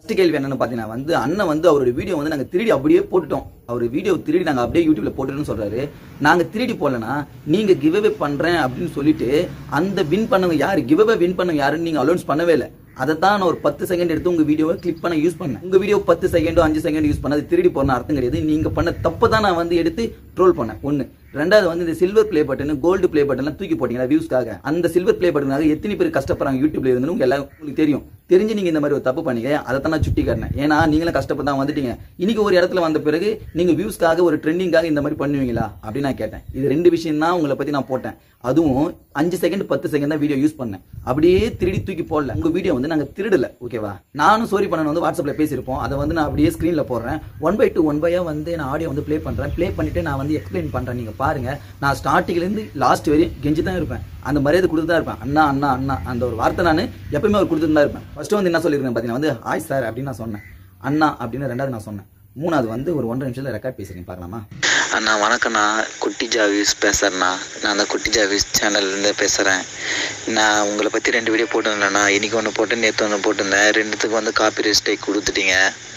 First கேள்வி என்னன்னு பார்த்தீங்கன்னா வந்து அண்ணன் வந்து அவருடைய வீடியோ வந்து நாங்கள் திருடி அப்படியே போட்டுட்டோம் அவர் வீடியோ திருடி நாங்கள் அப்படியே யூடியூப்ல போட்டுட்டோம்னு சொல்றாரு நாங்கள் திருடி போடலனா நீங்கள் கிவ் அவே பண்ணுறேன் அப்படின்னு சொல்லிட்டு அந்த வின் பண்ணவங்க யார் கிவ் அவே வின் பண்ணவங்க யாருன்னு நீங்கள் அலௌன்ஸ் பண்ணவே இல்லை அதை தான் நான் ஒரு பத்து செகண்ட் எடுத்து உங்க வீடியோவை கிளிக் பண்ண யூஸ் பண்ணேன் உங்க வீடியோ பத்து செகண்டோ அஞ்சு செகண்ட் யூஸ் பண்ணது திருடி போன அர்த்தம் கிடையாது நீங்க பண்ண தப்பு தான் நான் வந்து எடுத்து ட்ரோல் பண்ணேன் ஒன்னு ரெண்டாவது வந்து இந்த silver play button gold play பட்டன்லாம் தூக்கி போட்டீங்களா வியூஸ்க்காக அந்த சில்வர் ப்ளே பட்டனாக எத்தனை பேர் கஷ்டப்படுறாங்க யூடியூப்ல இருந்து உங்க எல்லாம் உங்களுக்கு தெரியும் தெரிஞ்சு நீங்க இந்த மாதிரி ஒரு தப்பு பண்ணீங்க அதை தான் நான் சுட்டி காட்டினேன் ஏன்னா நீங்களும் கஷ்டப்பட்டு தான் வந்துட்டீங்க இன்னைக்கு ஒரு இடத்துல வந்த பிறகு நீங்க வியூஸ்க்காக ஒரு ட்ரெண்டிங்காக இந்த மாதிரி பண்ணுவீங்களா அப்படின்னு நான் கேட்டேன் இது ரெண்டு விஷயம் தான் உங்களை பத்தி நான் போட்டேன் அதுவும் அஞ்சு செகண்ட் பத்து செகண்ட் தான் வீடியோ யூஸ் பண்ணேன் அப்படியே திருடி தூக்கி போடல உங்க வீடியோ வந்து நாங்க திருடல ஓகேவா நானும் சோரி பண்ணணும் வந்து வாட்ஸ்அப்ல பேசியிருப்போம் அதை வந்து நான் அப்படியே ஸ்க்ரீன்ல போடுறேன் ஒன் பை டூ ஒன் பையா வந்து நான் ஆடியோ வந்து ப்ளே பண்றேன் ப்ளே பண்ணிட்டு நான் வந்து எக்ஸ்பிளைன் பண்றேன் நீங்க பாருங்க நான் ஸ்டார்டிங்ல இருந்து லாஸ்ட் வரையும் கெஞ்சி தான் இருப்பேன் அந்த மரியாதை கொடுத்து தான் இருப்பேன் அண்ணா அண்ணா அண்ணா அந்த ஒரு வார்த்தை நான் எப்பயுமே அவர் கொடுத்துட்டு தான் இருப்பேன் ஃபர்ஸ்ட் வந்து என்ன சொல்லியிருக்கேன் பார்த்தீங்கன்னா வந்து ஹாய் சார் அப்படின்னு நான் சொன்னேன் அண்ணா அப்படின்னு ரெண்டாவது நான் சொன்னேன் மூணாவது வந்து ஒரு ஒன்றரை நிமிஷத்துல ரெக்கார்ட் பேசுறீங்க பார்க்கலாமா அண்ணா வணக்கண்ணா குட்டி ஜாவிஸ் பேசுகிறேண்ணா நான் அந்த குட்டி ஜாவிஸ் சேனல்லேருந்து பேசுகிறேன் நான் உங்களை பற்றி ரெண்டு வீடியோ போட்டிருந்தேண்ணா இன்னைக்கு ஒன்று போட்டு நேற்று ஒன்று போட்டிருந்தேன் ரெண்டுத்துக்கு வந்து காப்பி ரெஸ்டேக் கொடுத்துட்டீங்க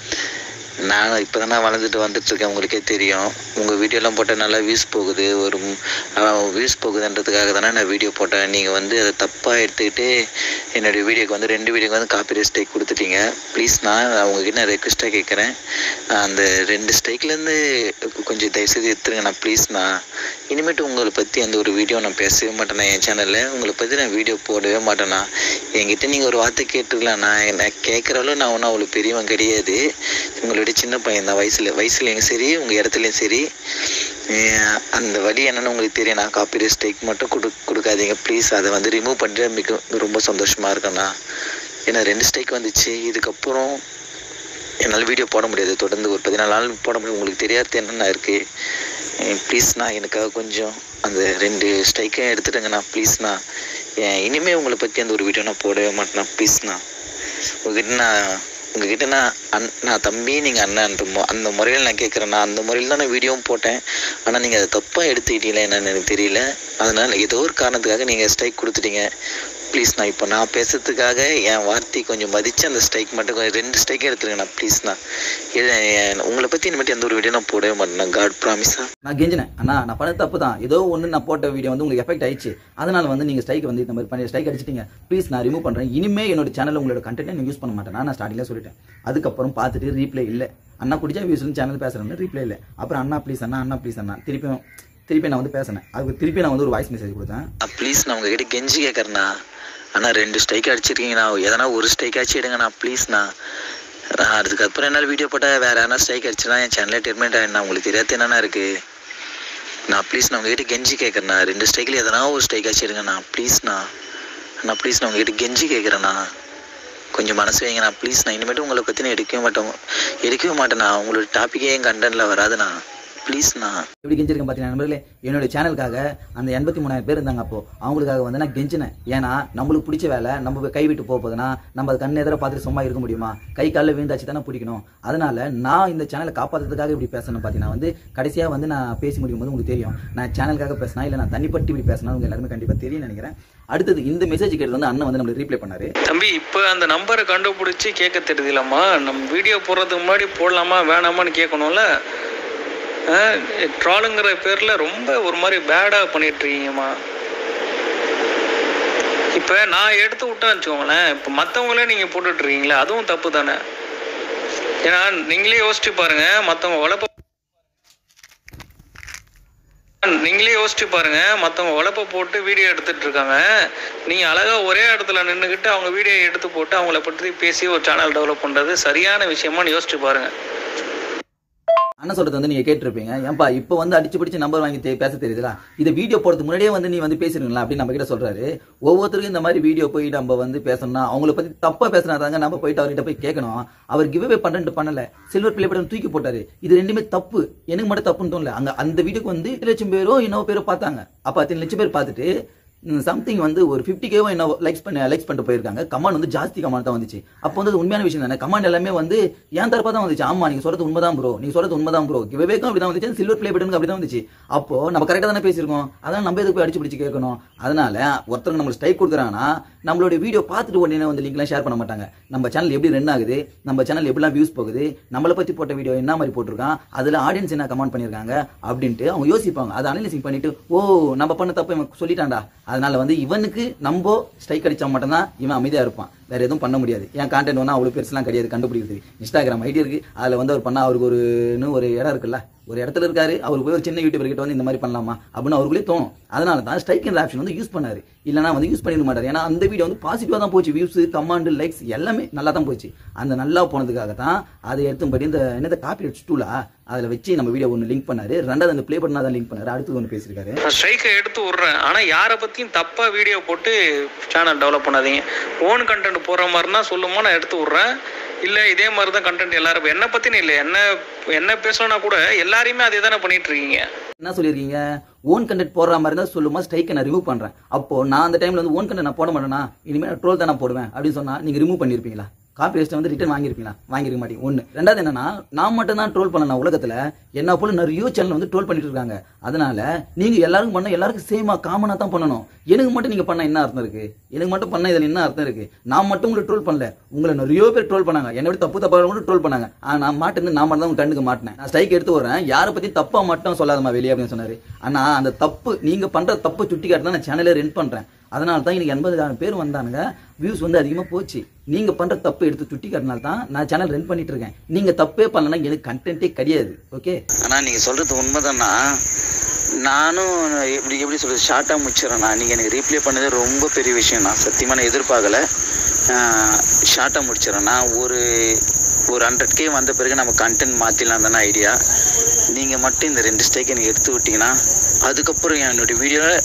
நான் இப்போ தானே வளர்ந்துட்டு வந்துட்டுருக்கேன் உங்களுக்கே தெரியும் உங்கள் வீடியோலாம் போட்டால் நல்லா வியூஸ் போகுது ஒரு வியூஸ் போகுதுன்றதுக்காக தானே நான் வீடியோ போட்டேன் நீங்கள் வந்து அதை தப்பாக எடுத்துக்கிட்டு என்னுடைய வீடியோக்கு வந்து ரெண்டு வீடியோக்கு வந்து காப்பி ஸ்ட்ரைக் கொடுத்துட்டீங்க ப்ளீஸ் நான் உங்ககிட்ட நான் ரெக்வஸ்ட்டாக கேட்குறேன் அந்த ரெண்டு ஸ்ட்ரைக்லேருந்து கொஞ்சம் தயவுசெய்து எடுத்துருங்க நான் ப்ளீஸ் நான் இனிமேட்டு உங்களை பற்றி அந்த ஒரு வீடியோ நான் பேசவே மாட்டேண்ணா என் சேனலில் உங்களை பற்றி நான் வீடியோ போடவே மாட்டேண்ணா என்கிட்ட நீங்கள் ஒரு வார்த்தை கேட்டுருக்கலாம்ண்ணா என்ன கேட்குற அளவு நான் ஒன்றும் அவ்வளோ பெரியவன் கிடையாது உங்களோட சின்ன பையன் தான் வயசில் வயசுலையும் சரி உங்கள் இடத்துலையும் சரி அஹ் அந்த வழி என்னன்னு உங்களுக்கு தெரியும் நான் காப்பி ஸ்ட்ரைக் மட்டும் கொடு கொடுக்காதீங்க ப்ளீஸ் அதை வந்து ரிமூவ் பண்ணிட்டு மிக ரொம்ப சந்தோஷமாக இருக்கேண்ணா ஏன்னா ரெண்டு ஸ்ட்ரைக் வந்துச்சு இதுக்கப்புறம் என்னால் வீடியோ போட முடியாது தொடர்ந்து ஒரு பதினாலு நாள் போட முடியும் உங்களுக்கு தெரியாது என்னென்ன இருக்குது ப்ளீஸ்ண்ணா எனக்காக கொஞ்சம் அந்த ரெண்டு ஸ்ட்ரைக்கையும் எடுத்துடுங்கண்ணா ப்ளீஸ்ண்ணா இனிமேல் உங்களை பற்றி அந்த ஒரு வீடியோ நான் போடவே மாட்டேண்ணா ப்ளீஸ்ண்ணா உங்ககிட்ட நான் உங்ககிட்ட நான் அன் நான் தம்பி நீங்கள் அண்ணன் அந்த மு- அந்த முறையில் நான் கேட்குறேண்ணா அந்த முறையில் தான் நான் வீடியோவும் போட்டேன் ஆனால் நீங்கள் அதை தப்பாக எடுத்துக்கிட்டீங்களா என்னன்னு எனக்கு தெரியல அதனால் ஏதோ ஒரு காரணத்துக்காக நீங்கள் ஸ்ட்ரைக் கொடுத்துட்டீங்க ப்ளீஸ் நான் இப்போ நான் பேசுறதுக்காக என் வார்த்தை கொஞ்சம் மதித்து அந்த ஸ்ட்ரைக் மட்டும் கொஞ்சம் ரெண்டு ஸ்ட்ரைக்கே எடுத்துருங்கண்ணா ப்ளீஸ்ண்ணா உங்களை பற்றி இனிமேட்டு எந்த ஒரு வீடியோ நான் போடவே மாட்டேன் காட் ப்ராமிஸா நான் கெஞ்சினேன் அண்ணா நான் பண்ண தப்பு தான் ஏதோ ஒன்று நான் போட்ட வீடியோ வந்து உங்களுக்கு எஃபெக்ட் ஆயிடுச்சு அதனால வந்து நீங்கள் ஸ்ட்ரைக் வந்து இந்த மாதிரி பண்ணி ஸ்ட்ரைக் அடிச்சிட்டீங்க ப்ளீஸ் நான் ரிமூவ் பண்ணுறேன் இனிமே என்னோட சேனல் உங்களோட கண்டென்ட் நான் யூஸ் பண்ண மாட்டேன் நான் ஸ்டார்டிங்கில் சொல்லிட்டேன் அதுக்கப்புறம் பார்த்துட்டு ரீப்ளே இல்லை அண்ணா குடிச்சா வியூஸ்னு சேனல் பேசுகிறேன் ரீப்ளே இல்லை அப்புறம் அண்ணா ப்ளீஸ் அண்ணா அண்ணா ப்ளீஸ் அண்ணா திருப்பியும் திருப்பி நான் வந்து பேசினேன் அதுக்கு திருப்பி நான் வந்து ஒரு வாய்ஸ் மெசேஜ் கொடுத்தேன் ப்ளீஸ் நான் உங்ககிட்ட கெஞ்சி கேட்குறேண்ணா அண்ணா ரெண்டு ஸ்ட்ரைக் அடிச்சிருக்கீங்கண்ணா எதனா ஒரு ஸ்ட்ரைக் ஆச்சு எடுங்கண்ணா ப்ளீஸ்ண்ணா நான் அதுக்கப்புறம் என்னால் வீடியோ போட்டால் வேறு யாரா ஸ்ட்ரைக் அடிச்சுனா என் சேனலே டெர்மினேட் ஆகிடுண்ணா உங்களுக்கு தெரியாது என்னென்ன இருக்குது நான் ப்ளீஸ் நான் உங்ககிட்ட கெஞ்சி கேட்குறேண்ணா ரெண்டு ஸ்ட்ரைக்கில் எதனா ஒரு ஸ்ட்ரைக் ஆச்சு எடுங்கண்ணா ப்ளீஸ்ண்ணா அண்ணா ப்ளீஸ் நான் உங்ககிட்ட கெஞ்சி கேட்குறேண்ணா கொஞ்சம் மனசு வைங்கண்ணா ப்ளீஸ் நான் இனிமேட்டு உங்களை பற்றி நான் எடுக்கவே மாட்டேன் எடுக்கவே மாட்டேண்ணா உங்களோட டாப்பிக்கே என் கண்டென்ட்டில் வராதுண்ணா ப்ளீஸ்ண்ணா எப்படி கெஞ்சிருக்கேன் பார்த்தீங்கன்னா நண்பர்களே என்னோட சேனலுக்காக அந்த எண்பத்தி மூணாயிரம் பேர் இருந்தாங்க அப்போ அவங்களுக்காக வந்து நான் கெஞ்சினேன் ஏன்னா நம்மளுக்கு பிடிச்ச வேலை நம்ம போய் கைவிட்டு போக போகுதுன்னா நம்ம அது கண்ணு எதிர பார்த்துட்டு சும்மா இருக்க முடியுமா கை காலில் விழுந்தாச்சு தானே பிடிக்கணும் அதனால நான் இந்த சேனலை காப்பாற்றுறதுக்காக இப்படி பேசணும் பார்த்தீங்கன்னா வந்து கடைசியாக வந்து நான் பேசி முடியும் போது உங்களுக்கு தெரியும் நான் சேனலுக்காக பேசினா இல்லை நான் தனிப்பட்டு இப்படி பேசினா உங்க எல்லாருமே கண்டிப்பாக தெரியும் நினைக்கிறேன் அடுத்தது இந்த மெசேஜ் கேட்டு வந்து அண்ணன் வந்து நம்மளுக்கு ரீப்ளை பண்ணாரு தம்பி இப்போ அந்த நம்பரை கண்டுபிடிச்சி கேட்க தெரியுதுலம்மா நம்ம வீடியோ போடுறதுக்கு முன்னாடி போடலாமா வேணாமான்னு கேட்கணும்ல ட்ராலுங்கிற பேரில் ரொம்ப ஒரு மாதிரி பேடாக பண்ணிட்டு இருக்கீங்கம்மா இப்போ நான் எடுத்து விட்டேன் வச்சுக்கோங்களேன் இப்போ மற்றவங்களே நீங்கள் போட்டுட்டு இருக்கீங்களே அதுவும் தப்பு தானே ஏன்னா நீங்களே யோசிச்சு பாருங்க மற்றவங்க உழப்ப நீங்களே யோசிச்சு பாருங்க மற்றவங்க உழப்ப போட்டு வீடியோ எடுத்துட்டு இருக்காங்க நீங்க அழகா ஒரே இடத்துல நின்றுக்கிட்டு அவங்க வீடியோ எடுத்து போட்டு அவங்கள பற்றி பேசி ஒரு சேனல் டெவலப் பண்றது சரியான விஷயமான்னு யோசிச்சு பாருங்க அண்ணன் சொல்றது வந்து நீங்க கேட்டிருப்பீங்க ஏன்பா இப்போ வந்து அடிச்சு பிடிச்சு நம்பர் வாங்கி தெ- பேச தெரியுதுல இதை வீடியோ போடுறதுக்கு முன்னாடியே வந்து நீ வந்து பேசிருங்களா அப்படின்னு நம்ம கிட்ட சொல்றாரு ஒவ்வொருத்தருக்கும் இந்த மாதிரி வீடியோ போய் நம்ம வந்து பேசணும்னா அவங்கள பத்தி தப்பா பேசுனாதாங்க நம்ம போயிட்டு அவர்கிட்ட போய் கேட்கணும் அவர் கிவ்அவே பண்றேன்ட்டு பண்ணல சில்வர் பிளே பட்டன் தூக்கி போட்டாரு இது ரெண்டுமே தப்பு எனக்கு மட்டும் தப்புன்னு தோணல அங்க அந்த வீடியோக்கு வந்து எட்டு லட்சம் பேரோ இன்னொரு பேரோ பார்த்தாங்க அப்ப அத்தனை லட்சம் பேர் பார்த்துட்டு சம்திங் வந்து ஒரு ஃபிஃப்டி கேவும் என்ன லைக்ஸ் பண்ணி லைக்ஸ் பண்ணிட்டு போயிருக்காங்க கமெண்ட் வந்து ஜாஸ்தி கமெண்ட் தான் வந்துச்சு அப்போ வந்து அது உண்மையான விஷயம் தானே கமெண்ட் எல்லாமே வந்து ஏன் தரப்பா தான் வந்துச்சு ஆமா நீங்க சொல்றது உண்மைதான் ப்ரோ நீங்க சொல்றது உண்மைதான் ப்ரோ விவேகம் அப்படி தான் வந்துச்சு சில்வர் பிளே பட்டனுக்கு அப்படி தான் வந்துச்சு அப்போ நம்ம கரெக்டாக தானே பேசியிருக்கோம் அதான் நம்ம எதுக்கு போய் அடிச்சு பிடிச்சு கேட்கணும் அதனால ஒருத்தருக்கு நம்மளுக்கு ஸ்ட்ரைக் கொடுக்குறாங்கன்னா நம்மளுடைய வீடியோ பார்த்துட்டு உடனே வந்து லிங்க்லாம் ஷேர் பண்ண மாட்டாங்க நம்ம சேனல் எப்படி ரன் ஆகுது நம்ம சேனல் எப்படிலாம் வியூஸ் போகுது நம்மளை பத்தி போட்ட வீடியோ என்ன மாதிரி போட்டிருக்கான் அதுல ஆடியன்ஸ் என்ன கமெண்ட் பண்ணியிருக்காங்க அப்படின்ட்டு அவங்க யோசிப்பாங்க அதை அனலைசிங் பண்ணிட்டு ஓ நம்ம பண்ண தப்பு இவன் சொல்லிட்டான்டா அதனால வந்து இவனுக்கு நம்ம ஸ்ட்ரைக் அடிச்சா மட்டும்தான் இவன் அமைதியா இருப்பான் வேற எதுவும் பண்ண முடியாது என் கான்டென்ட் வந்து அவ்வளவு பெருசுலாம் கிடையாது கண்டுபிடிக்கிறது இன்ஸ்டாகிராம் ஐடி இருக்கு அதுல வந்து அவர் பண்ணா அவருக்கு ஒரு இன்னும் ஒரு இடம் இருக்குல்ல ஒரு இடத்துல இருக்காரு அவருக்கு போய் ஒரு சின்ன யூடியூபர் கிட்ட வந்து இந்த மாதிரி பண்ணலாமா அப்படின்னு அவருக்குள்ளே தோணும் அதனால தான் ஸ்ட்ரைக் அண்ட் ஆப்ஷன் வந்து யூஸ் பண்ணாரு இல்லைனா வந்து யூஸ் பண்ணிருக்க மாட்டாரு ஏன்னா அந்த வீடியோ வந்து பாசிட்டிவா தான் போச்சு வியூஸ் கமாண்ட் லைக்ஸ் எல்லாமே நல்லா தான் போச்சு அந்த நல்லா போனதுக்காக தான் அதை எடுத்தும்படி இந்த என்னது காப்பி டூலா அதில் வச்சு நம்ம வீடியோ ஒன்று லிங்க் பண்ணாரு ரெண்டாவது அந்த ப்ளே பண்ணா தான் லிங்க் பண்ணாரு அடுத்து ஒன்று பேசியிருக்காரு நான் ஸ்ட்ரைக்கை எடுத்து விட்றேன் ஆனால் யாரை பற்றியும் தப்பாக வீடியோ போட்டு சேனல் டெவலப் பண்ணாதீங்க ஓன் கண்டென்ட் போடுற மாதிரினா சொல்லுமா நான் எடுத்து விட்றேன் இல்லை இதே மாதிரி தான் கண்டென்ட் எல்லாரும் என்ன பற்றினு இல்லை என்ன என்ன பேசணும்னா கூட எல்லாரையுமே அதே தானே பண்ணிட்டு இருக்கீங்க என்ன சொல்லியிருக்கீங்க ஓன் கண்டென்ட் போடுற மாதிரி தான் சொல்லுமா ஸ்ட்ரைக்கை நான் ரிமூவ் பண்றேன் அப்போ நான் அந்த டைம்ல வந்து ஓன் கண்டென்ட் நான் போட மாட்டேனா இனிமேல் ட்ரோல் தான் நான் போடுவேன் அப்படின்னு சொன்னா நீங்க ரிமூவ் பண்ணிருப்பீங்களா காப்பி பேஸ்ட்டை வந்து ரிட்டர்ன் வாங்கியிருப்பீங்களா வாங்கிருக்க மாட்டீங்க ஒன்று ரெண்டாவது என்னன்னா நான் மட்டும் தான் ட்ரோல் பண்ணலாம் உலகத்துல என்ன போல நிறைய சேனல் வந்து ட்ரோல் பண்ணிட்டு இருக்காங்க அதனால நீங்க எல்லாருக்கும் பண்ண எல்லாருக்கும் சேமா காமனா தான் பண்ணணும் எனக்கு மட்டும் நீங்க பண்ண என்ன அர்த்தம் இருக்கு எனக்கு மட்டும் பண்ண இதுல என்ன அர்த்தம் இருக்கு நான் மட்டும் உங்களை ட்ரோல் பண்ணல உங்களை நிறைய பேர் ட்ரோல் பண்ணாங்க என்னை விட தப்பு தப்பா கூட ட்ரோல் பண்ணாங்க ஆனா நான் மாட்டேன் நான் மட்டும் தான் உங்க கண்ணுக்கு மாட்டினேன் நான் ஸ்ட்ரைக் எடுத்து வரேன் யாரை பத்தி தப்பா மட்டும் சொல்லாதமா வெளியே அப்படின்னு சொன்னாரு ஆனா அந்த தப்பு நீங்க பண்ற தப்பு சுட்டி காட்டு தான் நான் சேனலே ரன் பண்றேன் அதனால தான் எனக்கு எண்பதாயிரம் பேர் வந்தானுங்க வியூஸ் வந்து அதிகமா போச்சு நீங்க பண்ற தப்பு எடுத்து சுட்டி காட்டினால தான் நான் சேனல் ரன் பண்ணிட்டு இருக்கேன் நீங்க தப்பே பண்ணலன்னா எனக்கு கண்டென்ட்டே கிடையாது ஓகே ஆனால் நீங்கள் சொல்கிறது உண்மைதானா நானும் எப்படி எப்படி சொல்கிறது ஷார்ட்டாக முடிச்சிடறேண்ணா நீங்கள் எனக்கு ரீப்ளே பண்ணது ரொம்ப பெரிய விஷயம் நான் சத்தியமாக நான் எதிர்பார்க்கல ஷார்ட்டாக முடிச்சிடறேண்ணா ஒரு ஒரு ஹண்ட்ரட் கே வந்த பிறகு நம்ம கண்டென்ட் மாற்றிடலாம் தானே ஐடியா நீங்கள் மட்டும் இந்த ரெண்டு ஸ்டேக் எனக்கு எடுத்து விட்டீங்கன்னா அதுக்கப்புறம் என்னுடைய வீடியோவில்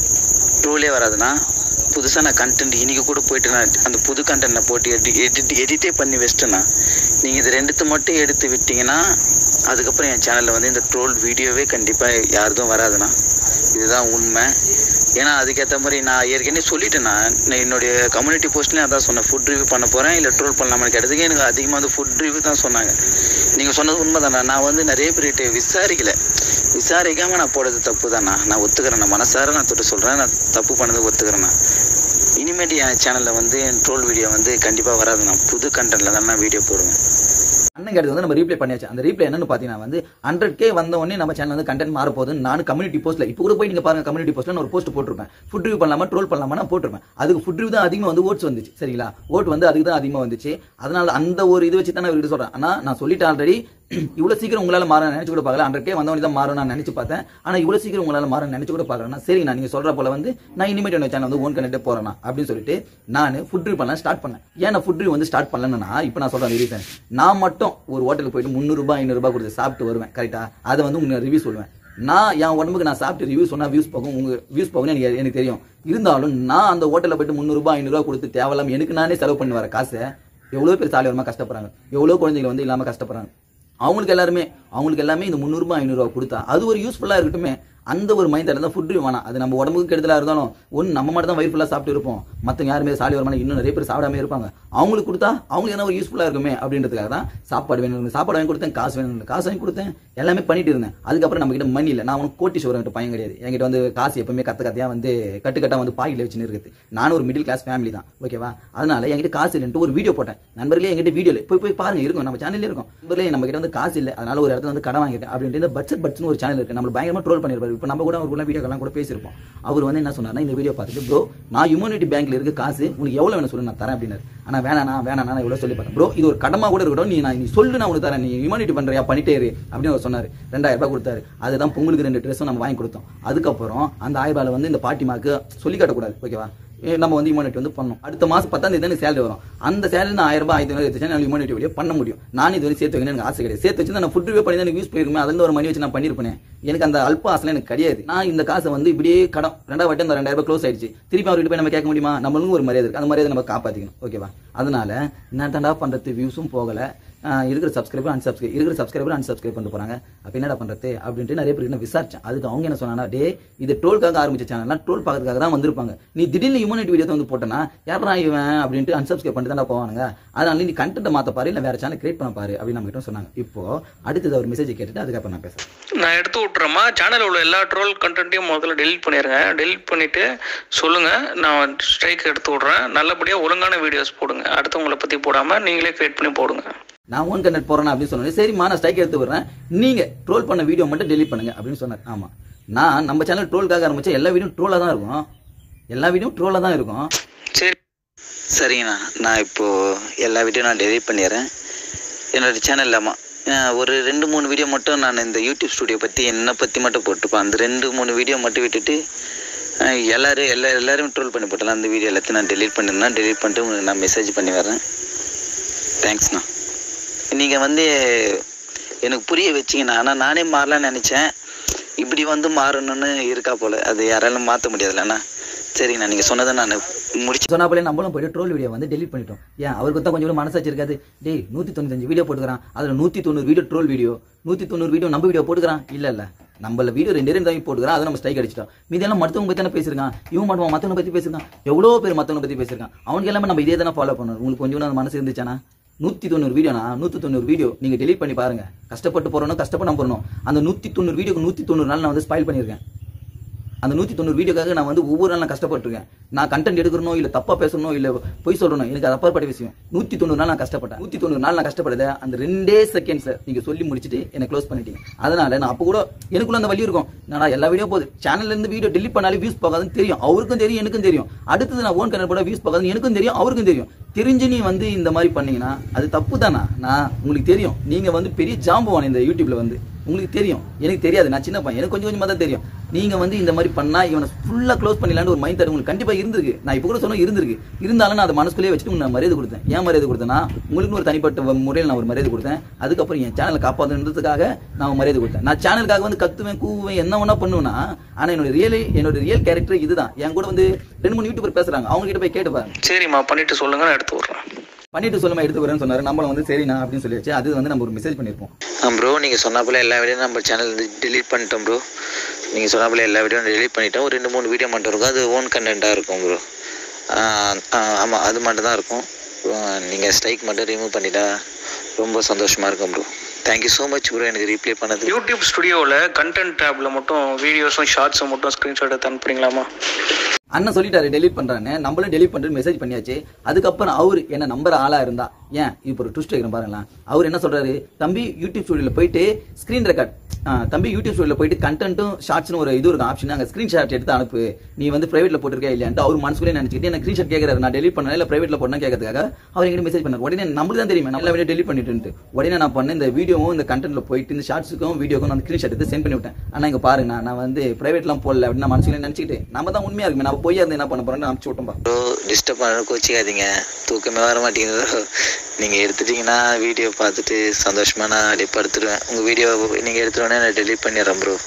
ட்ரோலே வராதுண்ணா புதுசாக நான் கண்டென்ட் இன்னைக்கு கூட போயிட்டு நான் அந்த புது கண்டென்ட்டை போட்டு எடிட் எடிட் எடிட்டே பண்ணி வச்சிட்டேண்ணா நீங்கள் இது ரெண்டுத்து மட்டும் எடுத்து விட்டீங்கன்னா அதுக்கப்புறம் என் சேனலில் வந்து இந்த ட்ரோல் வீடியோவே கண்டிப்பாக யாருதும் வராதுண்ணா இதுதான் உண்மை ஏன்னா அதுக்கேற்ற மாதிரி நான் ஏற்கனவே சொல்லிட்டேண்ணா நான் என்னுடைய கம்யூனிட்டி போஸ்ட்லேயும் அதான் சொன்னேன் ஃபுட் ரிவ்யூ பண்ண போகிறேன் இல்லை ட்ரோல் பண்ணலாமான்னு கேட்டதுக்கு எனக்கு அதிகமாக வந்து ஃபுட் ரிவ்யூ தான் சொன்னாங்க நீங்கள் சொன்னது உண்மைதாண்ணா நான் வந்து நிறைய பேர்கிட்ட விசாரிக்கல விசாரிக்காமல் நான் போடுறது தப்பு தாண்ணா நான் ஒத்துக்கிறேன் நான் மனசார நான் தொட்டு சொல்கிறேன் நான் தப்பு பண்ணது ஒத்துக்கிறேண்ணா இனிமேட்டு என் சேனலில் வந்து ட்ரோல் வீடியோ வந்து கண்டிப்பாக வராதுண்ணா புது கண்டென்ட்டில் தான் நான் வீடியோ போடுவேன் அண்ணன் கேட்டது வந்து நம்ம ரீப்ளே பண்ணியாச்சு அந்த ரீப்ளே என்னன்னு பார்த்தீங்கன்னா வந்து ஹண்ட்ரட் கே வந்த உடனே நம்ம சேனல் வந்து கண்டென்ட் மாற போகுதுன்னு நான் கம்யூனிட்டி போஸ்ட்ல இப்போ கூட போய் நீங்க பாருங்க கம்யூனிட்டி போஸ்ட்ல நான் ஒரு போஸ்ட் போட்டிருப்பேன் ஃபுட் ரிவ்யூ பண்ணலாமா ட்ரோல் பண்ணலாமா நான் போட்டிருப்பேன் அதுக்கு ஃபுட் ரிவ்யூ தான் அதிகமாக வந்து ஓட்ஸ் வந்துச்சு சரிங்களா ஓட் வந்து அதுக்கு தான் அதிகமாக வந்துச்சு அதனால அந்த ஒரு இது வச்சு தான் நான் இவர்கிட்ட சொல்றேன் ஆனா நான் சொல்லிட்டேன் ஆல்ரெடி இவ்வளவு சீக்கிரம் உங்களால மாற நினைச்சு கூட பார்க்கல ஹண்ட்ரட் கே வந்தவனே தான் மாறும் நான் நினைச்சு பார்த்தேன் ஆனா இவ்வளவு சீக்கிரம் உங்களால மாற நினைச்சு கூட பார்க்கறேன் சரி நான் நீங்க சொல்ற போல வந்து நான் இனிமேட் என்னோட சேனல் வந்து ஓன் கனெக்டே போறேன் அப்படின்னு சொல்லிட்டு நான் ஃபுட் ரிவ்யூ பண்ண ஸ்டார்ட் பண்ணேன் ஏன் நான் ஃபுட் ரிவ்யூ வந்து ஸ்டார்ட் பண்ணலன்னா இப்போ நான் சொல்றேன் ரீசன் நான் மட்டும் ஒரு ஹோட்டலுக்கு போயிட்டு முந்நூறுபா ஐநூறுபா கொடுத்து சாப்பிட்டு வருவேன் கரெக்டா அதை வந்து உங்களுக்கு ரிவ்யூ சொல்லுவேன் நான் என் உடம்புக்கு நான் சாப்பிட்டு ரிவ்யூ சொன்னா வியூஸ் போகும் உங்க வியூஸ் போகும்னு எனக்கு எனக்கு தெரியும் இருந்தாலும் நான் அந்த ஹோட்டலில் போயிட்டு முந்நூறுபா ஐநூறுபா கொடுத்து தேவையில்லாம எனக்கு நானே செலவு பண்ணி வர காசை எவ்வளோ பேர் சாலை வரமா கஷ்டப்படுறாங்க எவ்வளோ குழந்தைங்க வந்து இல்லாம கஷ்டப்படுறாங்க அவங்களுக்கு எல்லாருமே அவங்களுக்கு எல்லாமே இந்த முந்நூறுபா ஐநூறுரூவா கொடுத்தா அது ஒரு யூஸ்ஃபுல்லாக இருக்கட்டுமே அந்த ஒரு மைண்ட் இருந்தால் ஃபுட் வேணாம் அது நம்ம உடம்புக்கு கெடுதலாக இருந்தாலும் ஒன்று நம்ம மட்டும் தான் வயிறு ஃபுல்லாக சாப்பிட்டு இருப்போம் மற்றவங்க யாருமே சாலி வரமான இன்னும் நிறைய பேர் சாப்பிடாம இருப்பாங்க அவங்களுக்கு கொடுத்தா அவங்களுக்கு என்ன ஒரு யூஸ்ஃபுல்லாக இருக்குமே அப்படின்றதுக்காக தான் சாப்பாடு வேணும் சாப்பாடு வாங்கி கொடுத்தேன் காசு வேணும் காசு வாங்கி கொடுத்தேன் எல்லாமே பண்ணிட்டு இருந்தேன் அதுக்கப்புறம் நம்ம கிட்ட மணி இல்லை நான் உனக்கு கோட்டி சோறு பையன் கிடையாது என்கிட்ட வந்து காசு எப்பவுமே கத்த கத்தையாக வந்து கட்டுக்கட்டாக வந்து பாக்கெட்ல வச்சுன்னு இருக்குது நானும் ஒரு மிடில் கிளாஸ் ஃபேமிலி தான் ஓகேவா அதனால என்கிட்ட காசு இல்லைன்ட்டு ஒரு வீடியோ போட்டேன் நண்பர்களே என்கிட்ட வீடியோல போய் போய் பாருங்க இருக்கும் நம்ம சேனல்ல இருக்கும் நண்பர்களே நம்ம கிட்ட வந்து காசு இல்லை அதனால ஒரு இடத்துல வந்து கடன் வாங்கிட்டேன் அப்படின்ட்டு இந்த பட்ஜெட் பட்ஜெட்னு ஒரு சேனல் இருக்கு நம்ம பயங்கரமா ட்ரோல் பண்ணிருப்பாரு இப்போ நம்ம கூட அவர் வீடியோக்கெல்லாம் கூட பேசியிருப்போம் அவர் வந்து என்ன சொன்னார்னா இந்த வீடியோ பார்த்துட்டு ப்ரோ நான் யுமனிட்டி பேங்க்ல இருக்க காசு உனக்கு எவ்வளவு வேணும் சொல்லு நான் தரேன் அப்படின்னாரு ஆனா வேணாண்ணா வேணாண்ணா நான் இவ்வளவு சொல்லி பார்த்தேன் ப்ரோ இது ஒரு கடமா கூட இருக்கட்டும் நீ நான் நீ சொல்லு நான் உனக்கு தரேன் நீ ஹியூமனிட்டி பண்றியா பண்ணிட்டே இரு அப்படின்னு அவர் சொன்னாரு ரெண்டாயிரம் ரூபாய் கொடுத்தாரு அதுதான் பொங்கலுக்கு ரெண்டு ட்ரெஸ்ஸும் நம்ம வாங்கி கொடுத்தோம் அதுக்கப்புறம் அந்த ஆயிரம் ரூபாயில வந்து இந்த பாட்டிமாக்கு சொல்லி காட்டக்கூடாது ஓகேவா ஏ, நம்ம வந்து இம்யூனிட்டி வந்து பண்ணோம் அடுத்த மாசம் பத்தாம் தேதி தான் சேலரி வரும் அந்த சேலரி நான் ஆயிரம் ரூபாய் ஆயிரத்தி ஐநூறு எடுத்து நான் இம்யூனிட்டி வீடியோ பண்ண முடியும் நான் இது வரை சேர்த்து வைக்கணும் எனக்கு ஆசை கிடையாது சேர்த்து வச்சு நான் ஃபுட் ரிவ்யூ பண்ணி தான் எனக்கு யூஸ் பண்ணிருக்கேன் அதுல இருந்து ஒரு மணி வச்சு நான் பண்ணிருப்பேன் எனக்கு அந்த அல்ப ஆசைலாம் எனக்கு கிடையாது நான் இந்த காசை வந்து இப்படியே கடன் ரெண்டாவது வாட்டி அந்த ரெண்டாயிரம் ரூபாய் க்ளோஸ் ஆயிடுச்சு திருப்பி அவர்கிட்ட போய் நம்ம கேட்க முடியுமா நம்மளுக்கும் ஒரு மரியாதை இருக்கு அந்த மரியாதை நம்ம காப்பாத்திக்கணும் ஓகேவா அதனால என்ன தாண்டா பண்றது வியூஸும் போகல ஆஹ் இருக்கிற சப்ஸ்கிரைபர் அன்சப்ஸ்கிரைப் இருக்கிற சப்ஸ்கிரைபர் அன்சப்ஸ்கிரைப் பண்ணிட்டு போறாங்க அப்ப என்னடா பண்றது அப்படின்ட்டு நிறைய பேர் என்ன விசாரிச்சேன் அதுக்கு அவங்க என்ன சொன்னாங்கன்னா டே இது ட்ரோல்காக ஆரம்பிச்ச சேனல்னா ட்ரோல் பார்க்கறதுக்காக தான் வந்திருப்பாங்க நீ திடீர்னு ஹியூமனிட்டி வீடியோ வந்து போட்டனா யாரா இவன் அப்படின்ட்டு அன்சப்ஸ்கிரைப் பண்ணிட்டு தான் போவானுங்க அதனால நீ கண்டென்ட் மாத்த பாரு இல்ல வேற சேனல் கிரியேட் பண்ண பாரு அப்படின்னு நம்ம கிட்ட சொன்னாங்க இப்போ அடுத்தது ஒரு மெசேஜ் கேட்டுட்டு அதுக்கப்புறம் நான் பேசுறேன் நான் எடுத்து விட்டுறேம்மா சேனலில் உள்ள எல்லா ட்ரோல் கண்டென்ட்டையும் முதல்ல டெலிட் பண்ணிடுங்க டெலிட் பண்ணிட்டு சொல்லுங்க நான் ஸ்ட்ரைக் எடுத்து விட்றேன் நல்லபடியாக ஒழுங்கான வீடியோஸ் போடுங்க அடுத்தவங்களை பற்றி போடாமல் நீங்களே கிரியேட் பண்ணி போடுங்க நான் ஓன் கண்டென்ட் போறேன் அப்படின்னு சொன்னேன் சரிம்மா நான் ஸ்ட்ரைக் எடுத்து விடுறேன் நீங்க ட்ரோல் பண்ண வீடியோ மட்டும் டெலிட் பண்ணுங்க அப்படின்னு சொன்னார் ஆமா நான் நம்ம சேனல் ட்ரோல்காக ஆரம்பிச்ச எல்லா வீடியோ ட்ரோலா தான் இருக்கும் எல்லா வீடியோ ட்ரோலா தான் இருக்கும் சரி சரிங்கண்ணா நான் இப்போது எல்லா வீடியோ நான் டெலிட் பண்ணிடுறேன் என்னோட சேனல்லாமா ஒரு ரெண்டு மூணு வீடியோ மட்டும் நான் இந்த யூடியூப் ஸ்டுடியோ பற்றி என்னை பற்றி மட்டும் போட்டுப்பேன் அந்த ரெண்டு மூணு வீடியோ மட்டும் விட்டுட்டு அஹ், எல்லாரும் எல்லா எல்லாரும் ட்ரோல் பண்ணி போட்டலாம் அந்த வீடியோ எல்லாத்தையும் நான் டெலிட் பண்ணிருந்தேன் டெலிட் பண்ணிட்டு உங்களுக்கு நான் மெசேஜ் பண்ணி வரேன் தேங்க்ஸ்ண்ணா நீங்கள் வந்து எனக்கு புரிய வச்சிங்கண்ணா ஆனால் நானே மாறலாம்னு நினச்சேன் இப்படி வந்து மாறணும்னு இருக்கா போல் அது யாராலும் மாற்ற முடியாதுல்லண்ணா சரிங்கண்ணா நீங்கள் சொன்னதை நான் முடிச்சு சொன்னா போல நம்மளும் போயிட்டு ட்ரோல் வீடியோ வந்து டெலிட் பண்ணிட்டோம் ஏன் அவருக்கு தான் கொஞ்சம் கூட மனசாச்சு இருக்காது டேய் நூத்தி தொண்ணூத்தஞ்சு வீடியோ போட்டுக்கிறான் அதுல நூத்தி தொண்ணூறு வீடியோ ட்ரோல் வீடியோ நூத்தி தொண்ணூறு வீடியோ நம்ம வீடியோ போட்டுக்கிறான் இல்ல இல்ல நம்மள வீடியோ ரெண்டு ரெண்டு தான் போட்டுக்கிறான் அதை நம்ம ஸ்ட்ரைக் அடிச்சிட்டோம் மீதி எல்லாம் மத்தவங்க பத்தி தானே பேசிருக்கான் இவன் மட்டும் மத்தவங்க பத்தி பேசிருக்கான் எவ்வளவு பேர் மத்தவங்க பத்தி பேசிருக்கான் அவனுக்கு எல்லாமே நம்ம இதே தானே ஃபாலோ பண்ணணும் உங்களுக்கு கொஞ்சம் கூட அந்த மனசு இருந்துச்சானா நூத்தி தொண்ணூறு வீடியோனா நூத்தி தொண்ணூறு வீடியோ நீங்க டெலிட் பண்ணி பாருங்க கஷ்டப்பட்டு போறணும் கஷ்டப்பட்டு நம்ம போறணும் அந்த நூத்தி தொண்ணூறு வீடியோக்கு நூத்தி தொண்ணூறு நாள் நான் வந்து ஸ்பாயில் பண்ணியிருக்கேன் அந்த நூத்தி தொண்ணூறு வீடியோக்காக நான் வந்து ஒவ்வொரு நாள் நான் கஷ்டப்பட்டிருக்கேன் நான் கண்டென்ட் எடுக்கணும் இல்ல தப்பா பேசணும் இல்ல பொய் சொல்லணும் எனக்கு அது அப்பாற்பட்ட விஷயம் நூத்தி தொண்ணூறு நாள் நான் கஷ்டப்பட்டேன் நூத்தி தொண்ணூறு நாள் நான் கஷ்டப்பட்டத அந்த ரெண்டே செகண்ட்ஸ் நீங்க சொல்லி முடிச்சிட்டு என்ன க்ளோஸ் பண்ணிட்டீங்க அதனால நான் அப்போ கூட எனக்குள்ள அந்த வழி இருக்கும் நான் எல்லா வீடியோ போகுது சேனல்ல இருந்து வீடியோ டெலிட் பண்ணாலே வியூஸ் போகாதுன்னு தெரியும் அவருக்கும் தெரியும் எனக்கும் தெரியும் அடுத்தது நான் ஓன் கனெக்ட் போட வியூஸ் போகாதுன்னு எனக்கும் தெரியும் அவருக்கும் தெரியும் தெரிஞ்சு நீ வந்து இந்த மாதிரி பண்ணீங்கன்னா அது தப்பு தானா நான் உங்களுக்கு தெரியும் நீங்க வந்து பெரிய ஜாம்பவான் இந்த யூடியூப்ல வந்து உங்களுக்கு தெரியும் எனக்கு தெரியாது நான் சின்ன பையன் எனக்கு கொஞ்சம் கொஞ்சமா தான் தெரியும் நீங்க வந்து இந்த மாதிரி பண்ணா இவனை ஃபுல்லா க்ளோஸ் பண்ணிடலான்னு ஒரு மைண்ட் உங்களுக்கு கண்டிப்பா இருந்திருக்கு நான் இப்போ கூட சொன்ன இருந்திருக்கு இருந்தாலும் நான் அதை மனசுக்குள்ளேயே வச்சுட்டு உங்களுக்கு நான் மரியாதை கொடுத்தேன் ஏன் மரியாதை கொடுத்தேன்னா உங்களுக்கு ஒரு தனிப்பட்ட வ- முறையில் நான் ஒரு மரியாதை கொடுத்தேன் அதுக்கப்புறம் என் சேனலை காப்பாற்றுன்றதுக்காக நான் மரியாதை கொடுத்தேன் நான் சேனலுக்காக வந்து கத்துவேன் கூவேன் என்ன வேணா பண்ணுவேன்னா ஆனா என்னோட ரியல் என்னோட ரியல் கேரக்டர் இதுதான் என் கூட வந்து ரெண்டு மூணு யூடியூபர் பேசுறாங்க அவங்க கிட்ட போய் கேட்டு பாருங்க சரிம்மா பண்ணிட்டு சொல்லுங்க நான் எடுத்து விட்றேன் பண்ணிட்டு சொல்லுமா எடுத்து வரேன்னு சொன்னாரு நம்மள வந்து சரிண்ணா அப்படின்னு சொல்லியாச்சு அது வந்து நம்ம ஒரு மெசேஜ் பண்ணிருப்போம் ப்ரோ நீங்கள் சொன்ன போல எல்லா வீடியோ நம்ம சேனல் டெலீட் பண்ணிட்டோம் ப்ரோ நீங்கள் சொன்ன போல எல்லா வீடியோ டெலீட் பண்ணிட்டோம் ஒரு ரெண்டு மூணு வீடியோ மட்டும் இருக்கும் அது ஓன் கண்டென்ட்டாக இருக்கும் ப்ரோ ஆமாம் அது மட்டும் தான் இருக்கும் நீங்கள் ஸ்ட்ரைக் மட்டும் ரிமூவ் பண்ணிட்டா ரொம்ப சந்தோஷமாக இருக்கும் bro thank you so much bro எனக்கு ரீப்ளே பண்ணது யூடியூப் ஸ்டுடியோவில் கண்டென்ட் டேப்ல மட்டும் வீடியோஸும் ஷார்ட்ஸும் மட்டும் ஸ்க்ரீன்ஷாட் எடுத்து அனுப்புறீங்களாமா அண்ணன் சொல்லிட்டாரு டெலிட் பண்றான்னு நம்மளும் டெலிட் பண்றது மெசேஜ் பண்ணியாச்சு அதுக்கப்புறம் அவர் என்ன நம்பர் ஆளா இருந்தா ஏன் இப்போ ஒரு ட்விஸ்ட் வைக்கிறேன் பாருங்களேன் அவர் என்ன சொல்றாரு தம்பி யூடியூப் ஸ்டுடியோல போயிட்டு ஸ்கிரீன் ரெக்கார்ட் தம்பி யூடியூப் ஸ்டுடியோல போயிட்டு கண்டென்ட்டும் ஷார்ட்ஸ்னு ஒரு இது இருக்கும் ஆப்ஷன் அங்க ஸ்கிரீன்ஷாட் எடுத்து அனுப்பு நீ வந்து பிரைவேட்ல போட்டிருக்கே இல்லையான்ட்டு அவர் மனசுக்குள்ளே நினைச்சிட்டு எனக்கு ஸ்கிரீன்ஷாட் கேட்கறாரு நான் டெலிட் பண்ணல இல்ல பிரைவேட்ல போடணும் கேட்கறதுக்காக அவர் எங்கிட்ட மெசேஜ் பண்ணார் உடனே நம்மளுக்கு தான் தெரியுமே நல்ல வீடியோ டெலிட் பண்ணிட்டு உடனே நான் பண்ண இந்த வீடியோவும் இந்த கண்டென்ட்ல போயிட்டு இந்த ஷார்ட்ஸுக்கும் வீடியோக்கும் நான் ஸ்கிரீன்ஷாட் எடுத்து சென்ட் பண்ணி விட்டேன் ஆனா இங்க பாருங்க நான் நான் வந்து பிரைவேட்லாம் போடல அப்படின்னு நான் மனசுல நினைச்சிட்டு நம்ம தான் உண்மையா இருக்குமே நம்ம பொய்யா இருந்து என்ன பண்ண போறேன்னு அனுப்பிச்சு விட்டோம்பா ப்ரோ டிஸ்டர்ப் பண்ண கோச்சிக்காதீங்க தூக்கமே வர மாட்டேங்குது bro. நீங்கள் எடுத்துட்டீங்கன்னா வீடியோ பார்த்துட்டு சந்தோஷமா நான் அப்படியே படுத்துடுவேன் உங்கள் வீடியோ நீங்கள் எடுத்துட்டோன்னே நான் டெலீட் பண்ணிடுறேன் ப்ரோ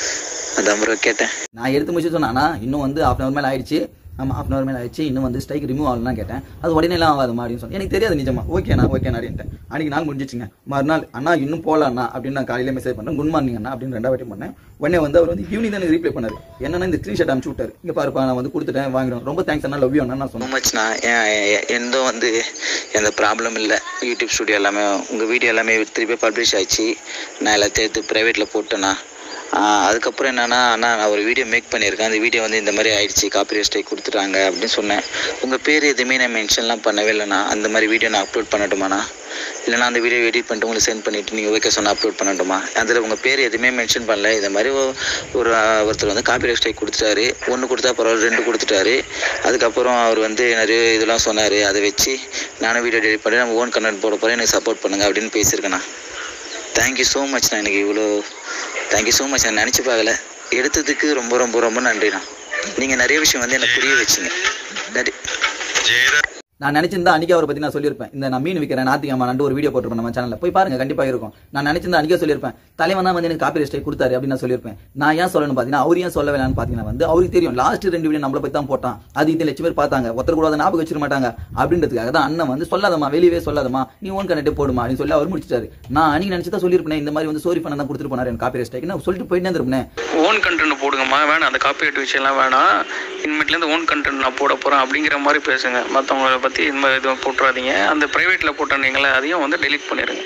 அதான் ப்ரோ கேட்டேன் நான் எடுத்து முடிச்சு சொன்னேன் ஆனா இன்னும் வந்து ஹாஃப் அவர் மேல ஆயிடுச்சு ஆமா ஹாஃப் அன் மேல ஆயிடுச்சு இன்னும் வந்து ஸ்ட்ரைக் ரிமூவ் ஆகலாம் கேட்டேன் அது உடனே எல்லாம் ஆகாதுமா அப்படின்னு சொன்னேன் எனக்கு தெரியாது நிஜமா ஓகேண்ணா ஓகேண்ணா அப்படின்ட்டேன் அன்னைக்கு நாள் முடிஞ்சிச்சுங்க மறுநாள் அண்ணா இன்னும் போகலாண்ணா அப்படின்னு நான் காலையில மெசேஜ் பண்ணேன் குட் மார்னிங் அண்ணா அப்படின்னு ரெண்டாவது வாட்டி பண்ணேன் உடனே வந்து அவர் வந்து ஈவினிங் தான் எனக்கு ரீப்ளை பண்ணாரு என்னன்னா இந்த ஸ்க்ரீன்ஷாட் அனுப்பிச்சு விட்டாரு இங்க பாருப்பா நான் வந்து கொடுத்துட்டேன் வாங்கிடும் ரொம்ப தேங்க்ஸ் அண்ணா லவ் யூ அண்ணா நான் ஸோ சொன்னேன் மச்ண்ணா எந்த வந்து எந்த ப்ராப்ளம் இல்லை யூடியூப் ஸ்டுடியோ எல்லாமே உங்கள் வீடியோ எல்லாமே திருப்பி பப்ளிஷ் ஆயிடுச்சு நான் எல்லாத்தையும் எடுத்து ப்ரைவேட்டில் போட்டேண்ணா ஆஹ் அதுக்கப்புறம் என்னன்னா அண்ணா நான் ஒரு வீடியோ மேக் பண்ணியிருக்கேன் அந்த வீடியோ வந்து இந்த மாதிரி ஆயிடுச்சு காப்பி ஸ்ட்ரைக் கொடுத்துட்டாங்க அப்படின்னு சொன்னேன் உங்கள் பேர் எதுவுமே நான் மென்ஷன்லாம் பண்ணவே இல்லைண்ணா அந்த மாதிரி வீடியோ நான் அப்லோட் பண்ணட்டுமாண்ணா இல்லைனா அந்த வீடியோ எடிட் பண்ணிட்டு உங்களுக்கு சென்ட் பண்ணிவிட்டு நீங்கள் ஓகே சொன்னால் அப்லோட் பண்ணட்டுமா அதில் உங்கள் பேர் எதுவுமே மென்ஷன் பண்ணல இந்த மாதிரி ஒ- ஒரு ஆஹ், ஒருத்தர் வந்து காப்பி ஸ்ட்ரைக் கொடுத்துட்டாரு ஒன்று கொடுத்தா பரவாயில்ல ரெண்டு கொடுத்துட்டாரு அதுக்கப்புறம் அவர் வந்து நிறைய இதெல்லாம் சொன்னார் அதை வச்சு நானும் வீடியோ எடிட் பண்ணி நம்ம ஓன் கண்டென்ட் போட போகிறேன் எனக்கு சப்போர்ட் பண்ணுங்க அப்படின்னு பேசியிருக்கேண்ணா தேங்க்யூ ஸோ மச் நான் எனக்கு இவ்வளோ தேங்க்யூ ஸோ மச் நான் நினச்சி பார்க்கல எடுத்ததுக்கு ரொம்ப ரொம்ப ரொம்ப நன்றிண்ணா நீங்கள் நிறைய விஷயம் வந்து எனக்கு புரிய வச்சிங்க நன்றி நான் நினைச்சிருந்தா அன்னைக்கு அவரை பத்தி நான் சொல்லியிருப்பேன் இந்த நான் மீன் விற்கிறேன் நாத்திகமா நண்டு ஒரு வீடியோ போட்டிருப்பேன் நம்ம சேனல்ல போய் பாருங்க கண்டிப்பா இருக்கும் நான் நினைச்சிருந்தா அன்னைக்கே சொல்லியிருப்பேன் தலைவன் தான் வந்து எனக்கு காப்பி ஸ்ட்ரைக் கொடுத்தாரு அப்படின்னு நான் சொல்லியிருப்பேன் நான் ஏன் சொல்லணும் பாத்தீங்கன்னா அவர் ஏன் சொல்ல வேணாம்னு பாத்தீங்கன்னா வந்து அவருக்கு தெரியும் லாஸ்ட் ரெண்டு வீடியோ நம்மள பத்தி தான் போட்டான் அது இத்தனை லட்சம் பேர் பார்த்தாங்க ஒருத்தர் கூட அதை ஞாபகம் வச்சிட மாட்டாங்க அப்படின்றதுக்காக தான் அண்ணன் வந்து சொல்லாதமா வெளியவே சொல்லாதமா நீ ஓன் கனெக்ட் போடுமா அப்படின்னு சொல்லி அவர் முடிச்சிட்டாரு நான் அன்னைக்கு நினைச்சு தான் சொல்லியிருப்பேன் இந்த மாதிரி வந்து சோரி பண்ண தான் கொடுத்துட்டு போனாரு எனக்கு காப்பி ஸ்ட்ரைக் நான் சொல்லிட்டு போயிட்டே இருப்பேன் ஓன் கண்டென்ட் போடுங்கம்மா வேணாம் அந்த காப்பிரைட் விஷயம்லாம் வேணாம் இனிமேட்லேருந்து ஓன் கண்டென்ட் நான் போட போகிறேன் அப்படிங்கிற மாதிரி பேசுங்க மற்றவங்கள பற்றி இந்த மாதிரி எதுவும் போட்டுறாதீங்க அந்த ப்ரைவேட்டில் போட்டீங்களே அதையும் வந்து டெலீட் பண்ணிடுங்க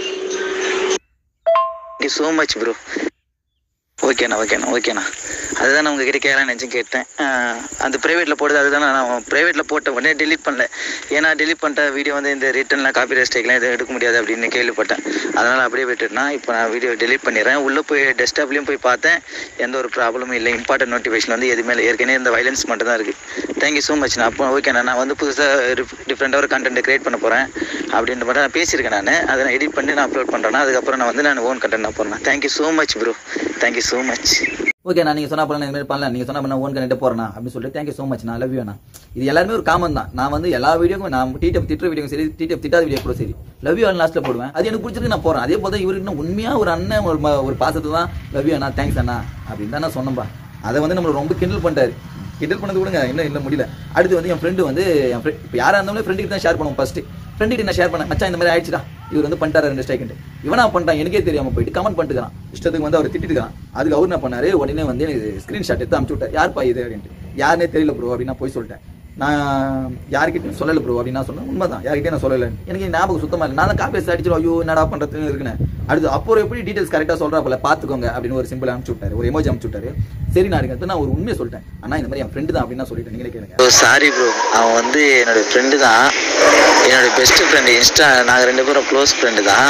தேங்க்யூ ஸோ மச் ப்ரோ ஓகேண்ணா ஓகேண்ணா ஓகேண்ணா அதுதான் நான் உங்ககிட்ட கேட்கலாம் நினச்சி கேட்டேன் ஆஹ் அந்த ப்ரைவேட்டில் போடுறது அதுதான் நான் ப்ரைவேட்டில் போட்ட உடனே டெலீட் பண்ணல ஏன்னா டெலீட் பண்ணிட்ட வீடியோ வந்து இந்த ரிட்டர்ன்லாம் காப்பி ரெஸ்டேக்லாம் எதுவும் எடுக்க முடியாது அப்படின்னு கேள்விப்பட்டேன் அதனால் அப்படியே விட்டுட்டுனா இப்போ நான் வீடியோ டெலீட் பண்ணிடுறேன் உள்ளே போய் டெஸ்க்டாப்லேயும் போய் பார்த்தேன் எந்த ஒரு ப்ராப்ளமும் இல்லை இம்பார்ட்டன்ட் நோட்டிஃபிகேஷன் வந்து எதுவுமே இல்லை ஏற்கனவே இந்த வைலன்ஸ் மட்டும் தான் இருக்குது தேங்க்யூ ஸோ மச் நான் அப்போ ஓகேண்ணா நான் வந்து புதுசாக டிஃப்ரெண்ட்டாக ஒரு கண்டென்ட் கிரியேட் பண்ண போகிறேன் அப்படின்ற மட்டும் நான் பேசியிருக்கேன் நான் அதை நான் எடிட் பண்ணி நான் அப்லோட் பண்ணுறேன்னா அதுக்கப்புறம் நான் வந்து நான் ஓன் கண்டென்ட் நான் போடுறேன் thank you so much bro thank you so much okay நான் நீங்க சொன்னா பண்ணலாம் இந்த மாதிரி பண்ணலாம் நீங்க சொன்னா பண்ண ஓன் கனெக்ட் போறேன் அப்படின்னு சொல்லிட்டு தேங்க்யூ சோ மச் நான் லவ் யூ இது எல்லாருமே ஒரு காமன் தான் நான் வந்து எல்லா வீடியோக்கும் நான் டிடிஎஃப் திட்டுற வீடியோ சரி டிடிஎஃப் திட்டாத வீடியோ கூட சரி லவ் யூ லாஸ்ட்ல போடுவேன் அது எனக்கு பிடிச்சிருக்கு நான் போறேன் அதே போல தான் இவருக்கு இன்னும் உண்மையா ஒரு அண்ணன் ஒரு ம- ஒரு பாசத்தை தான் லவ் யூ அண்ணா தேங்க்ஸ் அண்ணா அப்படின்னு தான் நான் சொன்னேன்பா அதை வந்து நம்மள ரொம்ப கிண்டல் பண்ணிட்டாரு கிண்டல் பண்ணது விடுங்க இன்னும் இல்லை முடியல அடுத்து வந்து என் ஃப்ரெண்டு வந்து என் ஃப்ரெண்ட் இப்போ யாராக இருந்தாலும் ஃப்ரெண்டுக்கு தான் ஷேர் பண்ணுவோம் ஃபர்ஸ்ட் ஃப்ரெண்டுக்கு நான் ஷேர் பண்ணேன் மச்சான் இந்த மாதிரி ஆயிடுச்சுடா இவர் வந்து பண்ணிட்டாரு ரெண்டு ஸ்ட்ரைக்கு இவனா பண்ணிட்டான் எனக்கே தெரியாம போயிட்டு கமெண்ட் பண்ணிட்டுக்கான் இஷ்டத்துக்கு வந்து அவர் திட்டிருக்கான் அதுக்கு அவர் என்ன பண்ணாரு உடனே வந்து எனக்கு ஸ்கிரீன்ஷாட் எடுத்து அனுப்பிச்சு விட்டார் யார்ப்பா இது அப்படின்ட்டு யாருனே தெரியல ப்ரோ அப்படின்னு நான் போய் சொல்லிட்டேன் நான் யார்கிட்டயும் சொல்லல ப்ரோ அப்படின்னு நான் சொன்னேன் உண்மைதான் யார்கிட்டயும் நான் சொல்லல எனக்கு ஞாபகம் சுத்தமா இல்லை நான் தான் காப்பி அடிச்சிடும் ஐயோ என்னடா பண்றதுன்னு இருக்குன்னு அடுத்து அப்போ எப்படி டீடைல்ஸ் கரெக்டா சொல்றாப்புல பாத்துக்கோங்க அப்படின்னு ஒரு சிம்பிள் அனுப்பிச்சு விட்டாரு ஒரு எமோஜி அனுப்பிச்சு விட்டாரு சரி நான் அதுக்கு நான் ஒரு உண்மையை சொல்லிட்டேன் ஆனா இந்த மாதிரி என் ஃப்ரெண்டு தான் அப்படின்னு நான் சொல்லிட்டேன் நீங்களே கேளுங்க ப்ரோ சாரி ப்ரோ அவன் வந்து என்னோட ஃப்ரெண்டு தான் என்னோட பெஸ்ட் ஃப்ரெண்டு இன்ஸ்டா நாங்கள் ரெண்டு பேரும் க்ளோஸ் ஃப்ரெண்டு தான்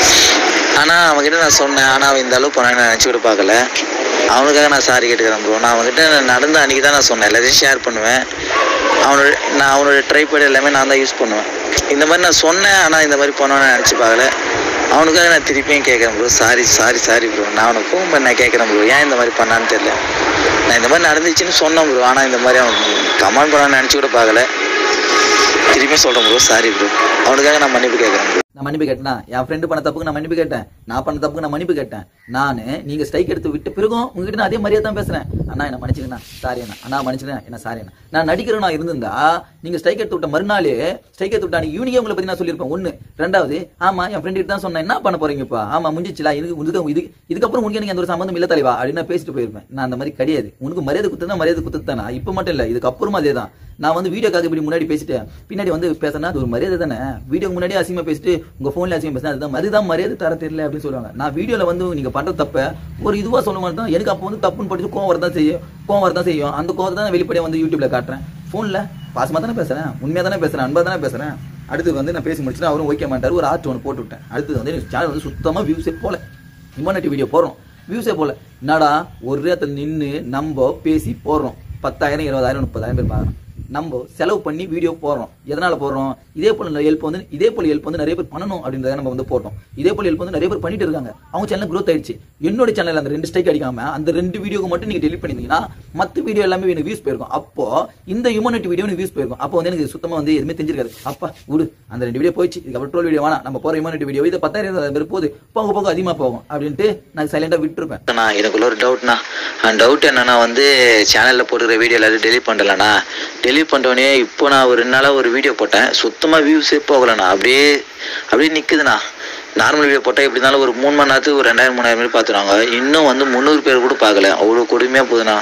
ஆனால் அவன்கிட்ட நான் சொன்னேன் ஆனால் அவன் இந்த அளவு பண்ண நினச்சி கூட பார்க்கல அவனுக்காக நான் சாரி கேட்டுக்கிறேன் ப்ரோ நான் அவன்கிட்ட நடந்த அன்றைக்கி தான் நான் சொன்னேன் எல்லாத்தையும் ஷேர் பண்ணுவேன் அவனோட நான் அவனோட ட்ரைபேட் எல்லாமே நான் தான் யூஸ் பண்ணுவேன் இந்த மாதிரி நான் சொன்னேன் ஆனால் இந்த மாதிரி பண்ணுவேன்னு நினச்சி பார்க்கல அவனுக்காக நான் திருப்பியும் கேட்குறேன் bro sorry sorry sorry bro நான் அவனுக்கு ஃபோன் பண்ண நான் கேட்குறேன் ப்ரோ ஏன் இந்த மாதிரி பண்ணான்னு தெரியல நான் இந்த மாதிரி நடந்துச்சுன்னு சொன்னேன் ப்ரோ ஆனால் இந்த மாதிரி அவன் கமெண்ட் பண்ணான்னு நினச்சி கூட பார்க்கல திருப்பியும் சொல்கிறேன் ப்ரோ சாரி ப்ரோ அவனுக்காக நான் மன்னிப்பு கேட்குறேன் ப்ரோ நான் மன்னிப்பு கேட்டேனா என் ஃப்ரெண்டு பண்ண தப்புக்கு நான் மன்னிப்பு கேட்டேன் நான் பண்ண தப்புக்கு நான் மன்னிப்பு கேட்டேன் நான் நீங்க ஸ்ட்ரைக் எடுத்து விட்ட பிறகும் உங்ககிட்ட நான் அதே மாதிரியே தான் பேசுறேன் அண்ணா என்ன மன்னிச்சுக்கண்ணா சாரி அண்ணா அண்ணா மன்னிச்சுக்கிறேன் என்ன சாரி அண்ணா நான் நடிக்கிறவனா இருந்திருந்தா நீங்க ஸ்ட்ரைக் எடுத்து விட்ட மறுநாளே ஸ்ட்ரைக் எடுத்து விட்டா நீங்க யூனிக்கே உங்களை பத்தி நான் சொல்லியிருப்பேன் ஒண்ணு ரெண்டாவது ஆமா என் ஃப்ரெண்டு தான் சொன்னேன் என்ன பண்ண போறீங்கப்பா ஆமா முடிஞ்சிச்சுல இதுக்கு இதுக்கு இது இதுக்கப்புறம் உனக்கு எனக்கு எந்த ஒரு சம்பந்தம் இல்ல தலைவா அப்படின்னு நான் பேசிட்டு போயிருப்பேன் நான் அந்த மாதிரி கிடையாது உனக்கு மரியாதை குத்துனா மரியாதை குத்துத்தானா இப்ப மட்டும் இல்ல இதுக்கப்புறமா அதே தான் நான் வந்து வீடியோக்காக இப்படி முன்னாடி பேசிட்டேன் பின்னாடி வந்து பேசினா அது ஒரு மரியாதை தானே வீடியோக்கு முன்னாடி அசிங்கமா பேசிட்டு உங்க போன்ல அசிங்கமா பேசினா அதுதான் அதுதான் மரியாதை தர தெரியல அப்படின்னு சொல்லுவாங்க நான் வீடியோல வந்து நீங்க பண்ற தப்ப ஒரு இதுவா சொல்ல மாதிரி தான் எனக்கு அப்போ வந்து தப்புன்னு படிச்சு கோவம் வரதான் செய்யும் கோவம் வரதான் செய்யும் அந்த கோவத்தை தான் நான் வெளிப்படையா வந்து யூடியூப்ல காட்டுறேன் போன்ல பாசமா தானே பேசுறேன் உண்மையா தானே பேசுறேன் அன்பா தானே பேசுறேன் அடுத்து வந்து நான் பேசி முடிச்சுட்டு அவரும் ஓகே மாட்டாரு ஒரு ஆர்ட் ஒன்று போட்டு விட்டேன் அடுத்து வந்து எனக்கு சேனல் வந்து சுத்தமா வியூஸே போல இம்மானிட்டி வீடியோ போடுறோம் வியூஸே போல என்னடா ஒரு இடத்துல நின்று நம்ம பேசி போடுறோம் பத்தாயிரம் இருபதாயிரம் முப்பதாயிரம் பேர் பார்க்கணும் நம்ம செலவு பண்ணி வீடியோ போடுறோம் எதனால போடுறோம் இதே போல ஹெல்ப் வந்து இதே போல ஹெல்ப் வந்து நிறைய பேர் பண்ணணும் அப்படின்றத நம்ம வந்து போட்டோம் இதே போல ஹெல்ப் வந்து நிறைய பேர் பண்ணிட்டு இருக்காங்க அவங்க சேனல் growth ஆயிடுச்சு என்னோட சேனல் அந்த ரெண்டு ஸ்ட்ரைக் அடிக்காம அந்த ரெண்டு வீடியோக்கு மட்டும் நீங்க டெலிட் பண்ணிருந்தீங்கன்னா மத்த வீடியோ எல்லாமே எனக்கு வியூஸ் போயிருக்கும் அப்போ இந்த ஹியூமனிட்டி வீடியோ எனக்கு வியூஸ் போயிருக்கும் அப்போ வந்து எனக்கு சுத்தமா வந்து எதுவுமே தெரிஞ்சிருக்காது அப்பா விடு அந்த ரெண்டு வீடியோ போயிடுச்சு இதுக்கப்புறம் ட்ரோல் வீடியோ வேணாம் நம்ம போற ஹியூமனிட்டி வீடியோ இதை பத்தாயிரம் இருபதாயிரம் பேர் போகுது போக போக அதிகமா போகும் அப்படின்ட்டு நான் சைலண்டா விட்டுருப்பேன் அண்ணா எனக்குள்ள ஒரு டவுட்ண்ணா அந்த டவுட் என்னன்னா வந்து சேனலில் போட்டுக்கிற வீடியோ எல்லாத்தையும் டெலிட் பண்ணலண்ணா டெலிட் பண்ணிட்டோடனே இப்போ நான் ஒரு ரெண்டு நாளாக ஒரு வீடியோ போட்டேன் சுத்தமாக வியூஸே போகலண்ணா அப்படியே அப்படியே நிற்குதுண்ணா நார்மல் வீடியோ போட்டால் எப்படி இருந்தாலும் ஒரு மூணு மணி நேரத்துக்கு ஒரு ரெண்டாயிரம் மூணாயிரம் பேர் பார்த்துருவாங்க இன்னும் வந்து முந்நூறு பேர் கூட பார்க்கல அவ்வளோ கொடுமையாக போகுதுண்ணா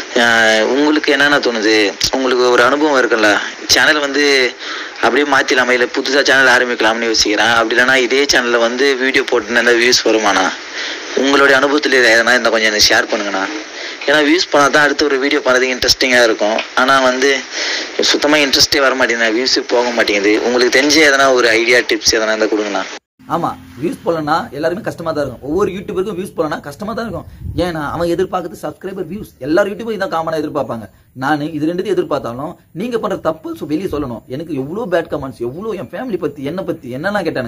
அஹ் உங்களுக்கு என்னென்ன தோணுது உங்களுக்கு ஒரு அனுபவம் இருக்குல்ல சேனல் வந்து அப்படியே மாற்றிடலாமா இல்லை புதுசாக சேனல் ஆரம்பிக்கலாம்னு யோசிக்கிறேன் அப்படி இல்லைன்னா இதே சேனலில் வந்து வீடியோ போட்டுன்னு வியூஸ் வருமாண்ணா உங்களுடைய அனுபவத்தில் எதனா இருந்தால் கொஞ்சம் எனக்கு ஷேர் பண்ணுங்கண்ணா ஏன்னா வியூஸ் பண்ணால் தான் அடுத்து ஒரு வீடியோ பண்ணுறதுக்கு இன்ட்ரெஸ்டிங்காக இருக்கும் ஆனால் வந்து சுத்தமாக இன்ட்ரெஸ்டே வர மாட்டேங்குது வியூஸே போக மாட்டேங்குது உங்களுக்கு தெரிஞ்ச எதனா ஒரு ஐடியா டிப்ஸ் எதனா இருந்தால் கொடுங்கண்ணா ஆமா வியூஸ் போலனா எல்லாருமே கஷ்டமா தான் இருக்கும் ஒவ்வொரு யூடியூபருக்கும் வியூஸ் போலனா கஷ்டமா தான் இருக்கும் ஏன்னா அவன் எதிர்பார்க்கறது சப்ஸ்கிரைபர் வியூஸ் எல்லாரும் யூடியூபும் இதான் காமனா எதிர்பார்ப்பாங்க நான் இது ரெண்டுத்தையும் எதிர்பார்த்தாலும் நீங்க பண்ற தப்பு சொ- வெளியே சொல்லணும் எனக்கு எவ்வளவு பேட் கமெண்ட்ஸ் எவ்வளவு என் ஃபேமிலி பத்தி என்ன பத்தி என்னெல்லாம் கேட்டானுங்க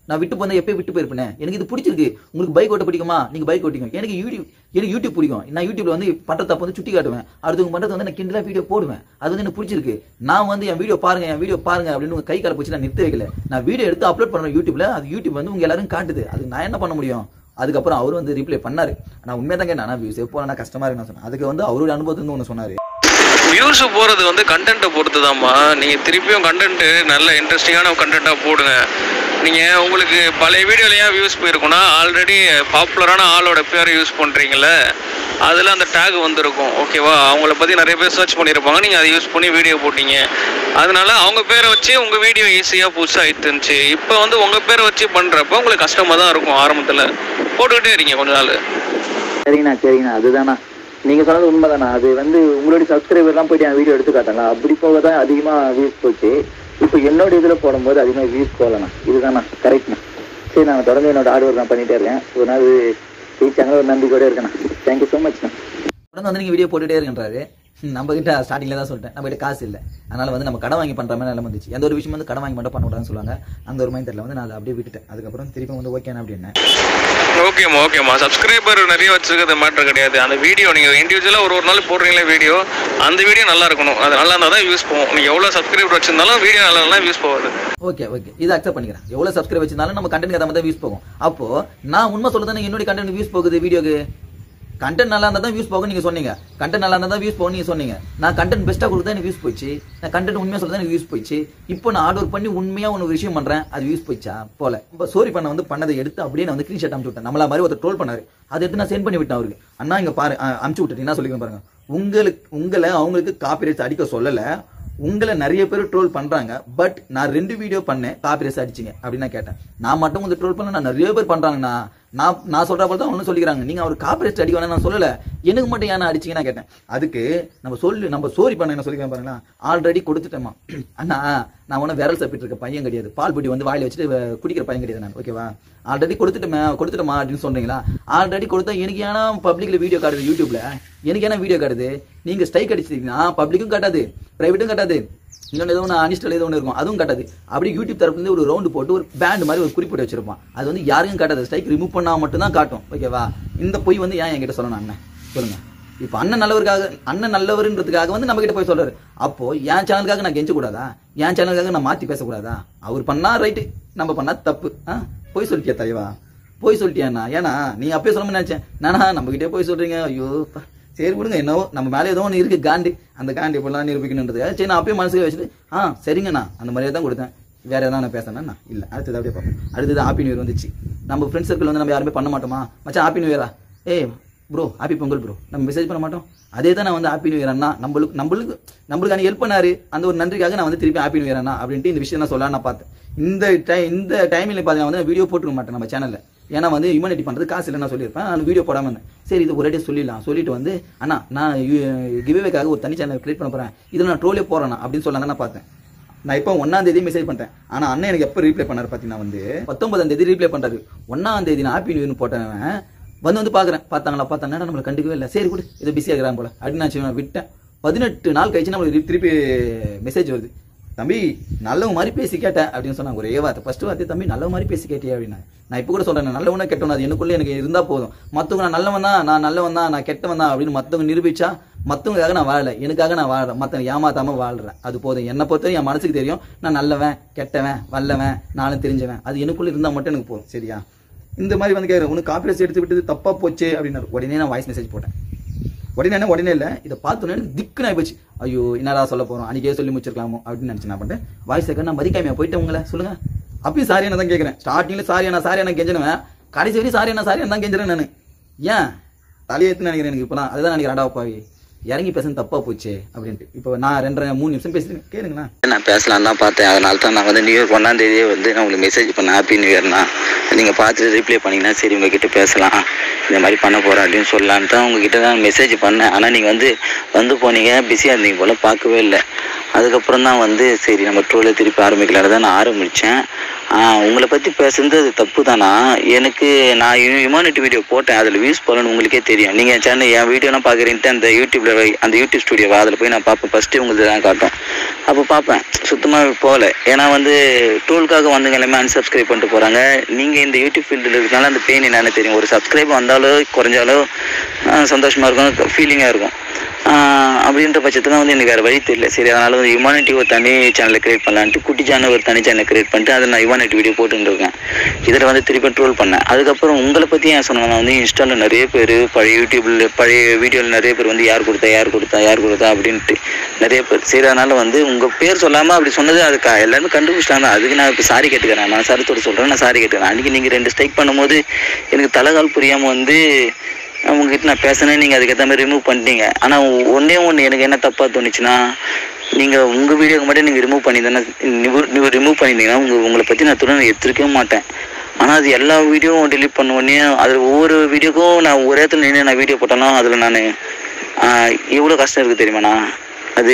நான் விட்டு போனா எப்பயும் விட்டு போயிருப்பேன் எனக்கு இது பிடிச்சிருக்கு உங்களுக்கு பைக் ஓட்ட பிடிக்குமா நீங்க பைக் ஓட்டிங்க எனக்கு யூடியூப் எனக்கு யூடியூப் பிடிக்கும் நான் யூடியூப்ல வந்து பண்ற தப்பு வந்து சுட்டி காட்டுவேன் அடுத்தவங்க பண்றது வந்து நான் கிண்டலா வீடியோ போடுவேன் அது வந்து எனக்கு பிடிச்சிருக்கு நான் வந்து என் வீடியோ பாருங்க என் வீடியோ பாருங்க அப்படின்னு உங்க கை கால போச்சு நான் நிறுத்த வைக்கல நான் வீடியோ எடுத்து அப்லோட் பண்றேன் யூடியூப்ல அது யூடியூப் வந்து உங்க எல்லாரும் காட்டுது அது நான் என்ன பண்ண முடியும் அதுக்கப்புறம் அவர் வந்து ரிப்ளை பண்ணாரு நான் உண்மையா தான் கேட்டேன் வியூஸ் எப்போ கஷ்டமா இருக்கு நான் சொன்னேன் அதுக்கு வந்து அவருடைய அனுபவத்துல இருந்து ஒன்று சொன்னாரு வியூஸ் போகிறது வந்து கண்டென்ட்டை பொறுத்து தான்மா நீங்கள் திருப்பியும் கண்டென்ட்டு நல்ல இன்ட்ரெஸ்டிங்கான கண்டென்ட்டாக போடுங்க நீங்கள் உங்களுக்கு பழைய வீடியோல ஏன் வியூஸ் போயிருக்குன்னா ஆல்ரெடி பாப்புலரான ஆளோட பேரை யூஸ் பண்ணுறீங்கள அதில் அந்த டேக் வந்திருக்கும் ஓகேவா அவங்கள பற்றி நிறைய பேர் சர்ச் பண்ணியிருப்பாங்க நீங்கள் அதை யூஸ் பண்ணி வீடியோ போட்டீங்க அதனால அவங்க பேரை வச்சு உங்கள் வீடியோ ஈஸியாக புதுசாக இருந்துச்சு இப்போ வந்து உங்கள் பேரை வச்சு பண்ணுறப்ப உங்களுக்கு கஷ்டமாக தான் இருக்கும் ஆரம்பத்தில் போட்டுக்கிட்டே இருங்க கொஞ்ச நாள் சரிங்கண்ணா சரிங்கண்ணா அதுதாண்ணா நீங்க சொன்னது உண்மைதாண்ணா அது வந்து உங்களுடைய சப்ஸ்கிரைபர்லாம் போயிட்டு என் வீடியோ எடுத்து காட்டாங்க அப்படி போக தான் அதிகமா வியூஸ் போச்சு இப்போ என்னோட இதுல போடும்போது அதிகமாக வியூஸ் போகலண்ணா இதுதாண்ணா கரெக்ட்ண்ணா சரி நான் தொடர்ந்து என்னோட ஹார்ட் ஒர்க் நான் பண்ணிட்டே இருக்கேன் ஒரு நாள் ரீச் ஒரு நம்பிக்கையோட இருக்கேண்ணா தேங்க்யூ ஸோ மச்ண்ணா உடனே வந்து நீங்க வீடியோ போட்டுட்டே இருக்கின்றாரு நம்ம கிட்ட ஸ்டார்டிங்ல தான் சொல்லிட்டேன் நம்ம கிட்ட காசு இல்லை அதனால வந்து நம்ம கடன் வாங்கி பண்ற மாதிரி நிலைமை வந்துச்சு எந்த ஒரு விஷயம் வந்து கடன் வாங்கி மட்டும் பண்ணக்கூடாதுன்னு சொல்லுவாங்க அந்த ஒரு மைண்ட் வந்து நான் அதை அப்படியே விட்டுட்டேன் அதுக்கப்புறம் திருப்பி வந்து ஓகேண்ணா அப்படின்னு ஓகேம்மா ஓகேம்மா சப்ஸ்கிரைபர் நிறைய வச்சிருக்கிறது மேட்டர் கிடையாது அந்த வீடியோ நீங்கள் இண்டிவிஜுவலாக ஒரு ஒரு நாள் போடுறீங்களே வீடியோ அந்த வீடியோ நல்லா இருக்கணும் அது நல்லா இருந்தால் தான் வியூஸ் போகும் நீங்கள் எவ்வளோ சப்ஸ்கிரைபர் வச்சிருந்தாலும் வீடியோ நல்லா இருந்தால் வியூஸ் போகாது ஓகே ஓகே இதை அக்செப்ட் பண்ணிக்கிறேன் எவ்வளவு சப்ஸ்கிரைப் வச்சிருந்தாலும் நம்ம கண்டென்ட் கதை தான் வியூஸ் போகும் அப்போ நான் உண்மை சொல்ல தானே என்னுடைய கண்டென்ட் வியூஸ் போகுது வீடியோக்கு கண்டென்ட் நல்லா இருந்தா தான் வியூஸ் போகும் நீங்க சொன்னீங்க கண்டென்ட் நல்லா இருந்தா தான் வியூஸ் போகும் நீங்க சொன்னீங்க நான் கண்டென்ட் பெஸ்ட்டா கொடுத்தா எனக்கு வியூஸ் போயிடுச்சு நான் கண்டென்ட் உண்மையா சொல்ல எனக்கு வியூஸ் போயிடுச்சு இப்போ நான் ஹார்ட் ஒர்க் பண்ணி உண்மையா ஒரு விஷயம் பண்றேன் அது வியூஸ் போயிடுச்சா போல இப்போ சோரி பண்ண வந்து பண்ணதை எடுத்து அப்படியே நான் வந்து ஸ்கிரீன்ஷாட் அனுப்பிச்சு விட்டேன் நம்மள மாதிரி ஒருத்தர் ட்ரோல் பண்ணாரு அதை எடுத்து நான் சென்ட் பண்ணி விட்டேன் அவருக்கு அண்ணா இங்க பாரு அஹ், அனுப்பிச்சு விட்டுட்டு என்ன சொல்லிக்கிறேன் பாருங்க உங்களுக்கு உங்களை அவங்களுக்கு காப்பிரைட்ஸ் அடிக்க சொல்லல உங்களை நிறைய பேர் ட்ரோல் பண்றாங்க பட் நான் ரெண்டு வீடியோ பண்ணேன் காப்பிரைட்ஸ் அடிச்சிங்க அப்படின்னு நான் கேட்டேன் நான் மட்டும் வந்து ட்ரோல் பண்ண நான் நிறைய பேர் பண்றாங்கண்ணா நான் நான் சொல்ற போல தான் ஒன்றும் சொல்லிக்கிறாங்க நீங்க அவர் காப்பிரைட்ஸ் அடிக்க வேணாம் நான் சொல்லல எனக்கு மட்டும் ஏன் அடிச்சீங்க நான் கேட்டேன் அதுக்கு நம்ம சொல்லு நம்ம சோரி பண்ண என்ன சொல்லிக்கிறேன் பாருங்களா ஆல்ரெடி கொடுத்துட்டேமா அண்ணா நான் ஒன்றும் விரல் சப்பிட்டு இருக்க பையன் கிடையாது பால் பொட்டி வந்து வாயில வச்சுட்டு வ- குடிக்கிற பையன் கிடையாது நான் ஓகேவா ஆல்ரெடி கொடுத்துட்டேன் கொடுத்துட்டோமா அப்படின்னு சொல்றீங்களா ஆல்ரெடி கொடுத்தா எனக்கு ஏன்னா பப்ளிக்ல வீடியோ காட்டுது யூடியூப்ல எனக்கு ஏன்னா வீடியோ காட்டுது நீங்க ஸ்ட்ரைக் அடிச்சிட்டீங்கன்னா பப்ளிக்கும் காட்டாது பிரைவேட்டும் காட்டாது இன்னொன்று ஏதோ ஒன்று அனிஸ்டல் ஏதோ ஒன்று இருக்கும் அதுவும் காட்டாது அப்படி யூடியூப் தரப்புலேருந்து ஒரு ரவுண்டு போட்டு ஒரு பேண்ட் மாதிரி ஒரு குறிப்பிட்டு வச்சிருப்பான் அது வந்து யாருக்கும் காட்டாது ஸ்ட்ரைக் ரிமூவ் பண்ணா மட்டும் தான் காட்டும் ஓகேவா இந்த பொய் வந்து ஏன் என்கிட்ட சொல்லணும் அண்ணன் சொல்லுங்க இப்போ அண்ணன் நல்லவருக்காக அண்ணன் நல்லவருன்றதுக்காக வந்து நம்ம கிட்ட போய் சொல்றாரு அப்போ என் சேனலுக்காக நான் கெஞ்ச கூடாதா என் சேனலுக்காக நான் மாத்தி பேசக்கூடாதா அவர் பண்ணா ரைட்டு நம்ம பண்ணா தப்பு ஆ போய் சொல்லிட்டியா தலைவா போய் சொல்லிட்டியாண்ணா ஏன்னா நீ அப்பயே சொல்லணும்னு நினைச்சேன் நானா நம்ம கிட்டே போய் சொல்றீங்க ஐயோ பா. சரி விடுங்க என்னவோ நம்ம மேலே ஏதோ ஒன்று இருக்கு காண்டி அந்த காண்டி இப்பெல்லாம் நிரூபிக்கணுன்றது சரி நான் அப்பயே மனசுக்கு வச்சுட்டு ஆ சரிங்கண்ணா அந்த மாதிரியே தான் கொடுத்தேன் வேற எதாவது நான் பேசினேன்னா இல்லை அடுத்தது அப்படியே பார்ப்போம் அடுத்தது ஹாப்பி நியூ இயர் வந்துச்சு நம்ம ஃப்ரெண்ட் சர்க்கிள் வந்து நம்ம யாருமே பண்ண மாட்டோமா மச்சான் ஹாப்பி நியூ இயரா ஏய் ப்ரோ ஹாப்பி பொங்கல் ப்ரோ நம்ம மெசேஜ் பண்ண மாட்டோம் அதே தான் நான் வந்து ஹாப்பி நியூ இயர் அண்ணா நம்மளுக்கு நம்மளுக்கு நம்மளுக்கு அன்னைக்கு ஹெல்ப் பண்ணாரு அந்த ஒரு நன்றிக்காக நான் வந்து திருப்பி ஹாப்பி நியூ இயர் அண்ணா அப்படின்ட்டு இந்த விஷயம் நான் சொல்லலாம் நான் பார்த்தேன் இந்த டை இந்த டைமில் பார்த்தீங்கன்னா வந்து வீடியோ போட்டுக்க மாட்டேன் நம்ம சேனலில் ஏன்னா வந்து ஹியூமனிட்டி பண்ணுறது காசு இல்லை நான் சொல்லியிருப்பேன் நான் வீடியோ போடாமல் இருந்தேன் சரி இது ஒரே சொல்லிடலாம் சொல்லிட்டு வந்து அண்ணா நான் கிவ்வேக்காக ஒரு தனி சேனல் கிரியேட் பண்ண போகிறேன் இதில் நான் ட்ரோலே போகிறேன் அப்படின்னு சொல்லாங்க நான் பார்த்தேன் நான் இப்போ ஒன்னாம் தேதி மெசேஜ் பண்ணிட்டேன் ஆனா அண்ணன் எனக்கு எப்போ ரீப்ளை பண்ணாரு பார்த்தீங்கன்னா வந்து பத்தொன்பதாம் தேதி ரீப்ளை பண்றாரு ஒன்னாம் தேதி நான் ஹாப்பி நியூ போட்டவன் வந்து வந்து பார்க்குறேன் பார்த்தாங்களா பார்த்தாங்க நம்மளை கண்டுக்கவே இல்லை சரி கூட இதை பிஸியாக இருக்கிறான் போல அப்படின்னு நான் சரி, நான் விட்டேன் பதினெட்டு நாள் கழிச்சு நம்மளுக்கு திருப்பி மெசேஜ் வருது தம்பி நல்லவங்க மாதிரி பேசி கேட்டேன் அப்படின்னு சொன்னாங்க ஒரே வார்த்தை ஃபர்ஸ்ட் வார்த்தை தம்பி நல்ல மாதிரி பேசி கேட்டியா அப்படின்னா நான் இப்போ கூட சொல்றேன் நான் நல்லவனா கெட்டவனா அது எனக்குள்ள எனக்கு இருந்தா போதும் மத்தவங்க நான் நல்லவன் தான் நான் நல்லவன் தான் நான் கெட்டவன் தான் அப்படின்னு மத்தவங்க நிரூபிச்சா மத்தவங்களுக்காக நான் வாழல எனக்காக நான் வாழ்றேன் மத்தவங்க ஏமாத்தாம வாழ்றேன் அது போதும் என்னை பொறுத்தவரை என் மனசுக்கு தெரியும் நான் நல்லவன் கெட்டவன் வல்லவன் நானும் தெரிஞ்சவன் அது எனக்குள்ள இருந்தா மட்டும் எனக்கு போதும் சரியா இந்த மாதிரி வந்து கேட்குறேன் உனக்கு காப்பிரைட்ஸ் எடுத்து விட்டது தப்பா போச்சே அப்படின்னாரு உடனே நான் வாய்ஸ் மெசேஜ் போட்டேன் உடனே என்ன உடனே இல்லை இதை பார்த்தோன்னே எனக்கு திக்குன்னு ஆயிப்போச்சு ஐயோ என்னடா சொல்ல போறோம் அன்னைக்கே சொல்லி முடிச்சிருக்கலாமோ அப்படின்னு நினைச்சு நான் பண்ணிட்டேன் வாய்ஸ் செகண்ட் நான் மதிக்காமையா போயிட்டேன் உங்களை சொல்லுங்க அப்பயும் சாரி என்ன தான் கேட்குறேன் ஸ்டார்டிங்ல சாரி நான் சாரி நான் கெஞ்சினுவேன் கடைசி வரையும் சாரி நான் சாரி தான் கெஞ்சுறேன் நான் ஏன் தலையெழுத்து நினைக்கிறேன் எனக்கு இப்போலாம் அதுதான் நினைக்கிறேன் அடா பாவி இறங்கி பேசுறது தப்பா போச்சே அப்படின்ட்டு இப்போ நான் ரெண்டரை மூணு நிமிஷம் பேசுறேன் கேளுங்களேன் நான் பேசலாம் தான் பார்த்தேன் அதனால தான் நான் வந்து நியூ இயர் ஒன்றாம் தேதியே வந்து நான் உங்களுக்கு மெசேஜ் பண்ணேன் ஹாப்பி நியூ இயர்னா நீங்கள் பார்த்துட்டு ரிப்ளை பண்ணீங்கன்னா சரி உங்ககிட்ட பேசலாம் இந்த மாதிரி பண்ண போகிறேன் அப்படின்னு சொல்லலான்னு தான் உங்ககிட்ட தான் மெசேஜ் பண்ணேன் ஆனால் நீங்கள் வந்து வந்து போனீங்க பிஸியாக இருந்தீங்க போல் பார்க்கவே இல்லை அதுக்கப்புறம் தான் வந்து சரி நம்ம ட்ரோலை திருப்பி ஆரம்பிக்கலான்னு தான் நான் ஆரம்பித்தேன் ஆ உங்களை பற்றி பேசுறது அது தப்பு தானா எனக்கு நான் ஹியூமானிட்டி வீடியோ போட்டேன் அதில் வியூஸ் போகலன்னு உங்களுக்கே தெரியும் நீங்கள் என் சேனல் என் வீடியோலாம் பார்க்குறீன்ட்டு அந்த யூடியூப்ல அந்த யூடியூப் ஸ்டுடியோவா அதில் போய் நான் பார்ப்பேன் ஃபஸ்ட்டு உங்களுக்கு தான் காட்டும் அப்போ பார்ப்பேன் சுத்தமாக போகல ஏன்னா வந்து டூலுக்காக வந்தவங்க எல்லாமே unsubscribe பண்ணிட்டு போகிறாங்க நீங்கள் இந்த யூடியூப் ஃபீல்டில் இருக்கிறதுனால அந்த பெயின் என்னன்னு தெரியும் ஒரு சப்ஸ்கிரைப் வந்தாலோ குறைஞ்சாலோ சந்தோஷமாக இருக்கும் ஃபீலிங்காக இருக்கும் ஆஹ் அப்படின்ற பட்சத்தில் வந்து எனக்கு வேறு வழி தெரியல சரி அதனால் வந்து ஹியூமானிட்டி ஒரு தனி சேனலை கிரியேட் பண்ணலான்ட்டு குட்டி சேனல் ஒரு தனி சேனலை கிரியேட் பண்ணிட்டு அதில் நான் ஹியூமானிட்டி வீடியோ போட்டுட்டு இருக்கேன் இதில் வந்து திருப்பி ட்ரோல் பண்ணேன் அதுக்கப்புறம் உங்களை பற்றி ஏன் சொன்னாங்கன்னா வந்து இன்ஸ்டாவில் நிறைய பேர் பழைய யூடியூப்பில் பழைய வீடியோவில் நிறைய பேர் வந்து யார் கொடுத்தா யார் கொடுத்தா யார் கொடுத்தா அப்படின்ட்டு நிறைய பேர் சரி அதனால் வந்து உங்கள் பேர் சொல்லாமல் அப்படி சொன்னது அது க- எல்லாருமே கண்டுபிடிச்சிட்டாங்க அதுக்கு நான் இப்போ சாரி கேட்டுக்கிறேன் நான் சரத்தோட சொல்கிறேன் நான் சாரி கேட்டுக்கிறேன் அன்றைக்கி நீங்கள் ரெண்டு ஸ்ட்ரைக் பண்ணும்போது எனக்கு தலைகால் புரியாமல் வந்து உங்ககிட்ட நான் பேசினேன் நீங்கள் அதுக்கேற்ற மாதிரி ரிமூவ் பண்ணிட்டீங்க ஆனால் ஒன்றே ஒன்று எனக்கு என்ன தப்பாக தோணுச்சுன்னா நீங்கள் உங்கள் வீடியோக்கு மட்டும் நீங்கள் ரிமூவ் பண்ணியிருந்தேன்னா நீங்கள் ரிமூவ் பண்ணியிருந்தீங்கன்னா உங்கள் உங்களை பற்றி நான் துணை எடுத்துருக்கவே மாட்டேன் ஆனால் அது எல்லா வீடியோவும் டெலீட் பண்ண உடனே அதில் ஒவ்வொரு வீடியோக்கும் நான் ஒரே இடத்துல நின்று நான் வீடியோ போட்டாலும் அதில் நான் எவ்வளோ கஷ்டம் இருக்குது தெரியுமாண்ணா அது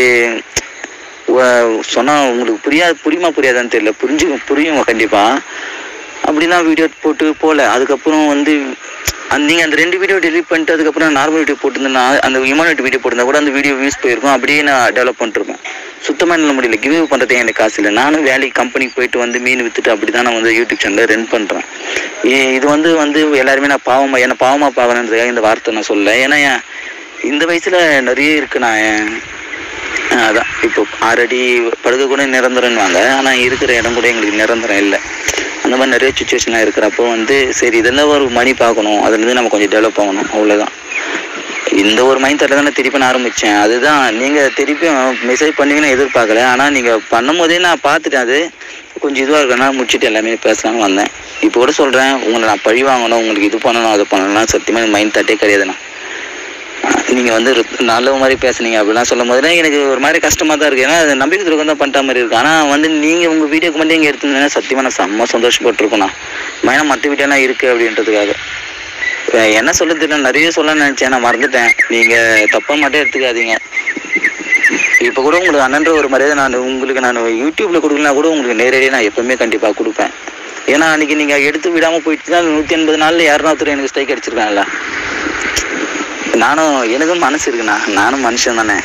சொன்னால் உங்களுக்கு புரியாது புரியுமா புரியாதான்னு தெரியல புரிஞ்சு புரியும் கண்டிப்பாக அப்படிலாம் வீடியோ போட்டு போகல அதுக்கப்புறம் வந்து அந்த நீங்கள் அந்த ரெண்டு வீடியோ டெலிட் பண்ணிட்டு அதுக்கப்புறம் நார்மல் வீடியோ போட்டிருந்தேன்னா அந்த ஹியூமனிட்டி வீடியோ போட்டிருந்தா கூட அந்த வீடியோ வியூஸ் போயிருக்கும் அப்படியே நான் டெவலப் பண்ணிருப்பேன் சுத்தமாக என்னால் முடியல கிவ் பண்ணுறதுக்கு எனக்கு காசு இல்லை நானும் வேலைக்கு கம்பெனிக்கு போயிட்டு வந்து மீன் விற்றுட்டு அப்படி தான் நான் வந்து யூடியூப் சேனலை ரன் பண்ணுறேன் இது வந்து வந்து எல்லாருமே நான் பாவமாக என்ன பாவமாக பார்க்கணுன்றதுக்காக இந்த வார்த்தை நான் சொல்லலை ஏன்னா என் இந்த வயசில் நிறைய இருக்கு நான் என் ஆஹ் அதான் இப்போ ஆறடி படுக்க கூட நிரந்தரம்வாங்க ஆனால் இருக்கிற இடம் கூட எங்களுக்கு நிரந்தரம் இல்லை அந்த மாதிரி நிறைய சுச்சுவேஷனாக இருக்கிறப்போ வந்து சரி இதெல்லாம் ஒரு மணி பார்க்கணும் அதுலேருந்து நம்ம கொஞ்சம் டெவலப் ஆகணும் அவ்வளோதான் இந்த ஒரு மைண்ட் தாட்டில் தான் நான் திருப்பி நான் ஆரம்பித்தேன் அதுதான் நீங்கள் திருப்பியும் மெசேஜ் பண்ணுவீங்கன்னு எதிர்பார்க்கல ஆனால் நீங்கள் பண்ணும்போதே நான் பார்த்துட்டேன் அது கொஞ்சம் இதுவாக இருக்கனா முடிச்சுட்டு எல்லாமே பேசலாம்னு வந்தேன் இப்போ கூட சொல்கிறேன் உங்களை நான் பழி வாங்கணும் உங்களுக்கு இது பண்ணணும் அது பண்ணணும்னா சத்தியமாக மைண்ட் தாட்டே கிடையாதுண்ணா நீங்கள் வந்து ரு- நல்ல மாதிரி பேசுனீங்க அப்படிலாம் சொல்லும் போது எனக்கு ஒரு மாதிரி கஷ்டமாக தான் இருக்குது ஏன்னா அது நம்பிக்கை துரோகம் தான் பண்ணிட்ட மாதிரி இருக்குது ஆனால் வந்து நீங்கள் உங்கள் வீடியோக்கு மட்டும் இங்கே எடுத்துருந்தீங்கன்னா சத்தியமாக நான் செம்ம சந்தோஷப்பட்டிருக்கேண்ணா மைனா மற்ற வீடியோலாம் இருக்குது அப்படின்றதுக்காக இப்ப என்ன சொல்ல தெரியல நிறைய சொல்ல நினச்சேன் நான் மறந்துட்டேன் நீங்கள் தப்பாக மட்டும் எடுத்துக்காதீங்க இப்போ கூட உங்களுக்கு அண்ணன்ற ஒரு மரியாதை நான் உங்களுக்கு நான் யூடியூப்பில் கொடுக்கலாம் கூட உங்களுக்கு நேரடியாக நான் எப்பவுமே கண்டிப்பாக கொடுப்பேன் ஏன்னா அன்றைக்கி நீங்கள் எடுத்து விடாமல் போயிட்டுனா நூற்றி எண்பது நாளில் யாருன்னா ஒருத்தர் எனக்கு ஸ்ட்ரைக் அடிச்சிருக்காங்கல்ல நானும் எனக்கும் மனசு இருக்குண்ணா நானும் மனுஷன் தானே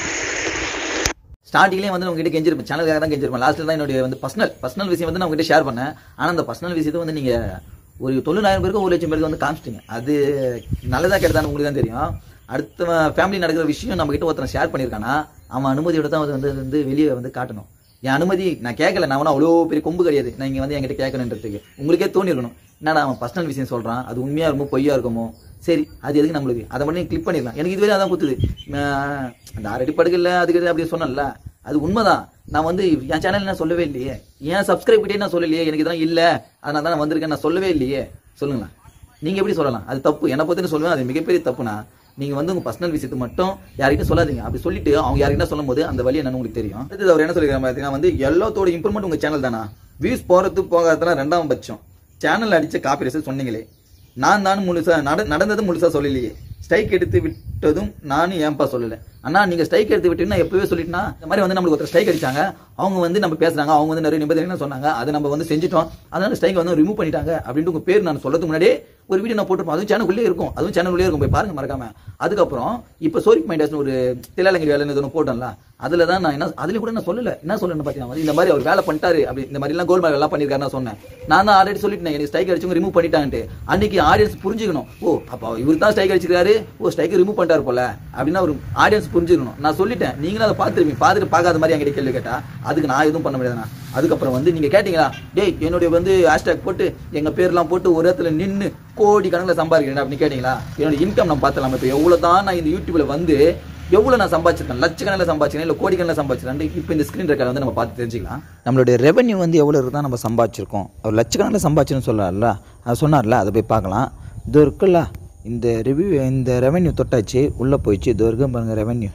ஸ்டார்டிங்லேயே வந்து உங்ககிட்ட கெஞ்சிருப்பேன் சேனலுக்காக தான் கெஞ்சிருப்பேன் லாஸ்ட்டில் தான் என்னுடைய வந்து பர்சனல் பர்சனல் விஷயம் வந்து நான் உங்ககிட்ட ஷேர் பண்ணேன் ஆனால் அந்த பர்சனல் விஷயத்தை வந்து நீங்கள் ஒரு தொண்ணூறாயிரம் பேருக்கு ஒரு லட்சம் பேருக்கு வந்து காமிச்சிட்டீங்க அது நல்லதா கெட்டதான்னு உங்களுக்கு தான் தெரியும் அடுத்த ஃபேமிலி நடக்கிற விஷயம் நம்ம கிட்ட ஒருத்தன் ஷேர் பண்ணியிருக்கானா அவன் அனுமதியோட தான் வந்து வந்து வெளியே வந்து காட்டணும் என் அனுமதி நான் கேட்கல நான் ஒன்றும் அவ்வளோ பெரிய கொம்பு கிடையாது நான் இங்கே வந்து என்கிட்ட கேட்கணுன்றதுக்கு உங்களுக்கே தோணிருக்கணும் என்னடா அவன் பர்சனல் விஷயம் சொல்கிறான் அது உண்மையாக இருக்குமோ பொய்யா இருக்குமோ சரி அது எதுக்கு நம்மளுக்கு அதை மட்டும் கிளிக் பண்ணிடலாம் எனக்கு இதுவரை அதான் குத்துது நான் அந்த ஆறடி படுக்கல அதுக்கு இது அப்படி சொன்னேன்ல அது உண்மைதான் நான் வந்து என் சேனல் நான் சொல்லவே இல்லையே ஏன் சப்ஸ்கிரைப் கிட்டே நான் சொல்லலையே எனக்கு இதெல்லாம் இல்லை அதனால தான் நான் வந்திருக்கேன் நான் சொல்லவே இல்லையே சொல்லுங்களேன் நீங்க எப்படி சொல்லலாம் அது தப்பு என்னை பத்தி சொல்லுவேன் அது மிகப்பெரிய தப்புனா நீங்க வந்து உங்க பர்சனல் விஷயத்தை மட்டும் யார்கிட்ட சொல்லாதீங்க அப்படி சொல்லிட்டு அவங்க யார்கிட்ட சொல்லும் போது அந்த வழி என்னன்னு உங்களுக்கு தெரியும் அடுத்தது அவர் என்ன சொல்லிருக்காரு பார்த்தீங்கன்னா வந்து எல்லாத்தோட இம்ப்ரூவ்மெண்ட் உங்க சேனல் தானா வியூஸ் போறது போகாததெல்லாம் ரெண்டாம் பட்சம் சேனல் அடிச்ச காப்பி ரேஸ் சொன்னீங்களே நான் தான் முழுசா நட நடந்தது முழுசா சொல்லலையே ஸ்ட்ரைக் எடுத்து விட்டதும் நானும் ஏன்பா சொல்லல அண்ணா நீங்க ஸ்ட்ரைக் எடுத்து விட்டீங்கன்னா எப்பவே சொல்லிட்டுனா இந்த மாதிரி வந்து நம்மளுக்கு ஒருத்தர் ஸ்ட்ரைக் அடிச்சாங்க அவங்க வந்து நம்ம பேசுறாங்க அவங்க வந்து நிறைய நிபந்தனை சொன்னாங்க அதை நம்ம வந்து செஞ்சுட்டோம் அதனால ஸ்ட்ரைக் வந்து ரிமூவ் பண்ணிட்டாங்க அப்படின்ட்டு உங்க பேர் நான் சொல்றதுக்கு முன்னாடியே ஒரு வீடியோ நான் போட்டிருப்போம் அதுவும் சேனலுக்குள்ளே இருக்கும் அதுவும் சேனலுக்குள்ளே இருக்கும் போய் பாருங்க மறக்காம அதுக்கப்புறம் இப்போ சோரிக் மைண்டாஸ் ஒரு தில்லாலங்கி வேலைன்னு ஒன்று போட்டோம்ல அதுல தான் நான் என்ன அதுல கூட நான் சொல்லல என்ன சொல்லணும் பார்த்தீங்கன்னா இந்த மாதிரி அவர் வேலை பண்ணிட்டாரு அப்படி இந்த மாதிரி எல்லாம் கோல்மால் எல்லாம் பண்ணிருக்காரு நான் சொன்னேன் நான் தான் ஆல்ரெடி சொல்லிட்டேன் எனக்கு ஸ்ட்ரைக் அடிச்சவங்க ரிமூவ் பண்ணிட்டாங்கன்ட்டு அன்னைக்கு ஆடியன்ஸ் புரிஞ்சுக்கணும் ஓ அப்போ இவர் தான் ஸ்ட்ரைக் அடிச்சிருக்காரு ஓ ஸ்ட்ரைக் ரிமூவ் பண்ணிட்டாரு போல அப்படின்னா ஒரு ஆடியன்ஸ் புரிஞ்சுக்கணும் நான் சொல்லிட்டேன் நீங்களும் அதை பார்த்துருப்பீங்க பார்த்துட்டு பார்க்காத மாதிரி என்கிட்ட கேள்வி கேட்டா அதுக்கு நான் எதுவும் பண்ண முடியாதுண்ணா அதுக்கப்புறம் வந்து நீங்க கேட்டீங்களா டேய் என்னுடைய வந்து ஹேஷ்டேக் போட்டு எங்க பேர்லாம் போட்டு ஒரு இடத்துல நின்னு கோடி கணக்கில் சம்பாதிக்கிறேன் அப்படின்னு கேட்டீங்களா என்னோட இன்கம் நான் பார்த்தலாம் இப்போ எவ்வளவு தான் நான் இந்த யூடியூப்ல வந்து எவ்வளவு நான் சம்பாதிச்சிருக்கேன் லட்சக்கணக்கில் சம்பாதிச்சிருக்கேன் இல்லை கோடிக்கணக்கில் சம்பாதிச்சிருக்கேன் இப்போ இந்த ஸ்க்ரீன் ரெக்கார்ட் வந்து நம்ம பார்த்து தெரிஞ்சுக்கலாம் நம்மளுடைய ரெவென்யூ வந்து எவ்வளோ இருந்தால் நம்ம சம்பாதிச்சிருக்கோம் அவர் லட்சக்கணக்கில் சம்பாதிச்சுன்னு சொல்கிறார்ல அது சொன்னார்ல அதை போய் பார்க்கலாம் இது இருக்குல்ல இந்த ரிவ்யூ இந்த ரெவென்யூ தொட்டாச்சு உள்ளே போயிடுச்சு இது வரைக்கும் பாருங்கள் ரெவென்யூ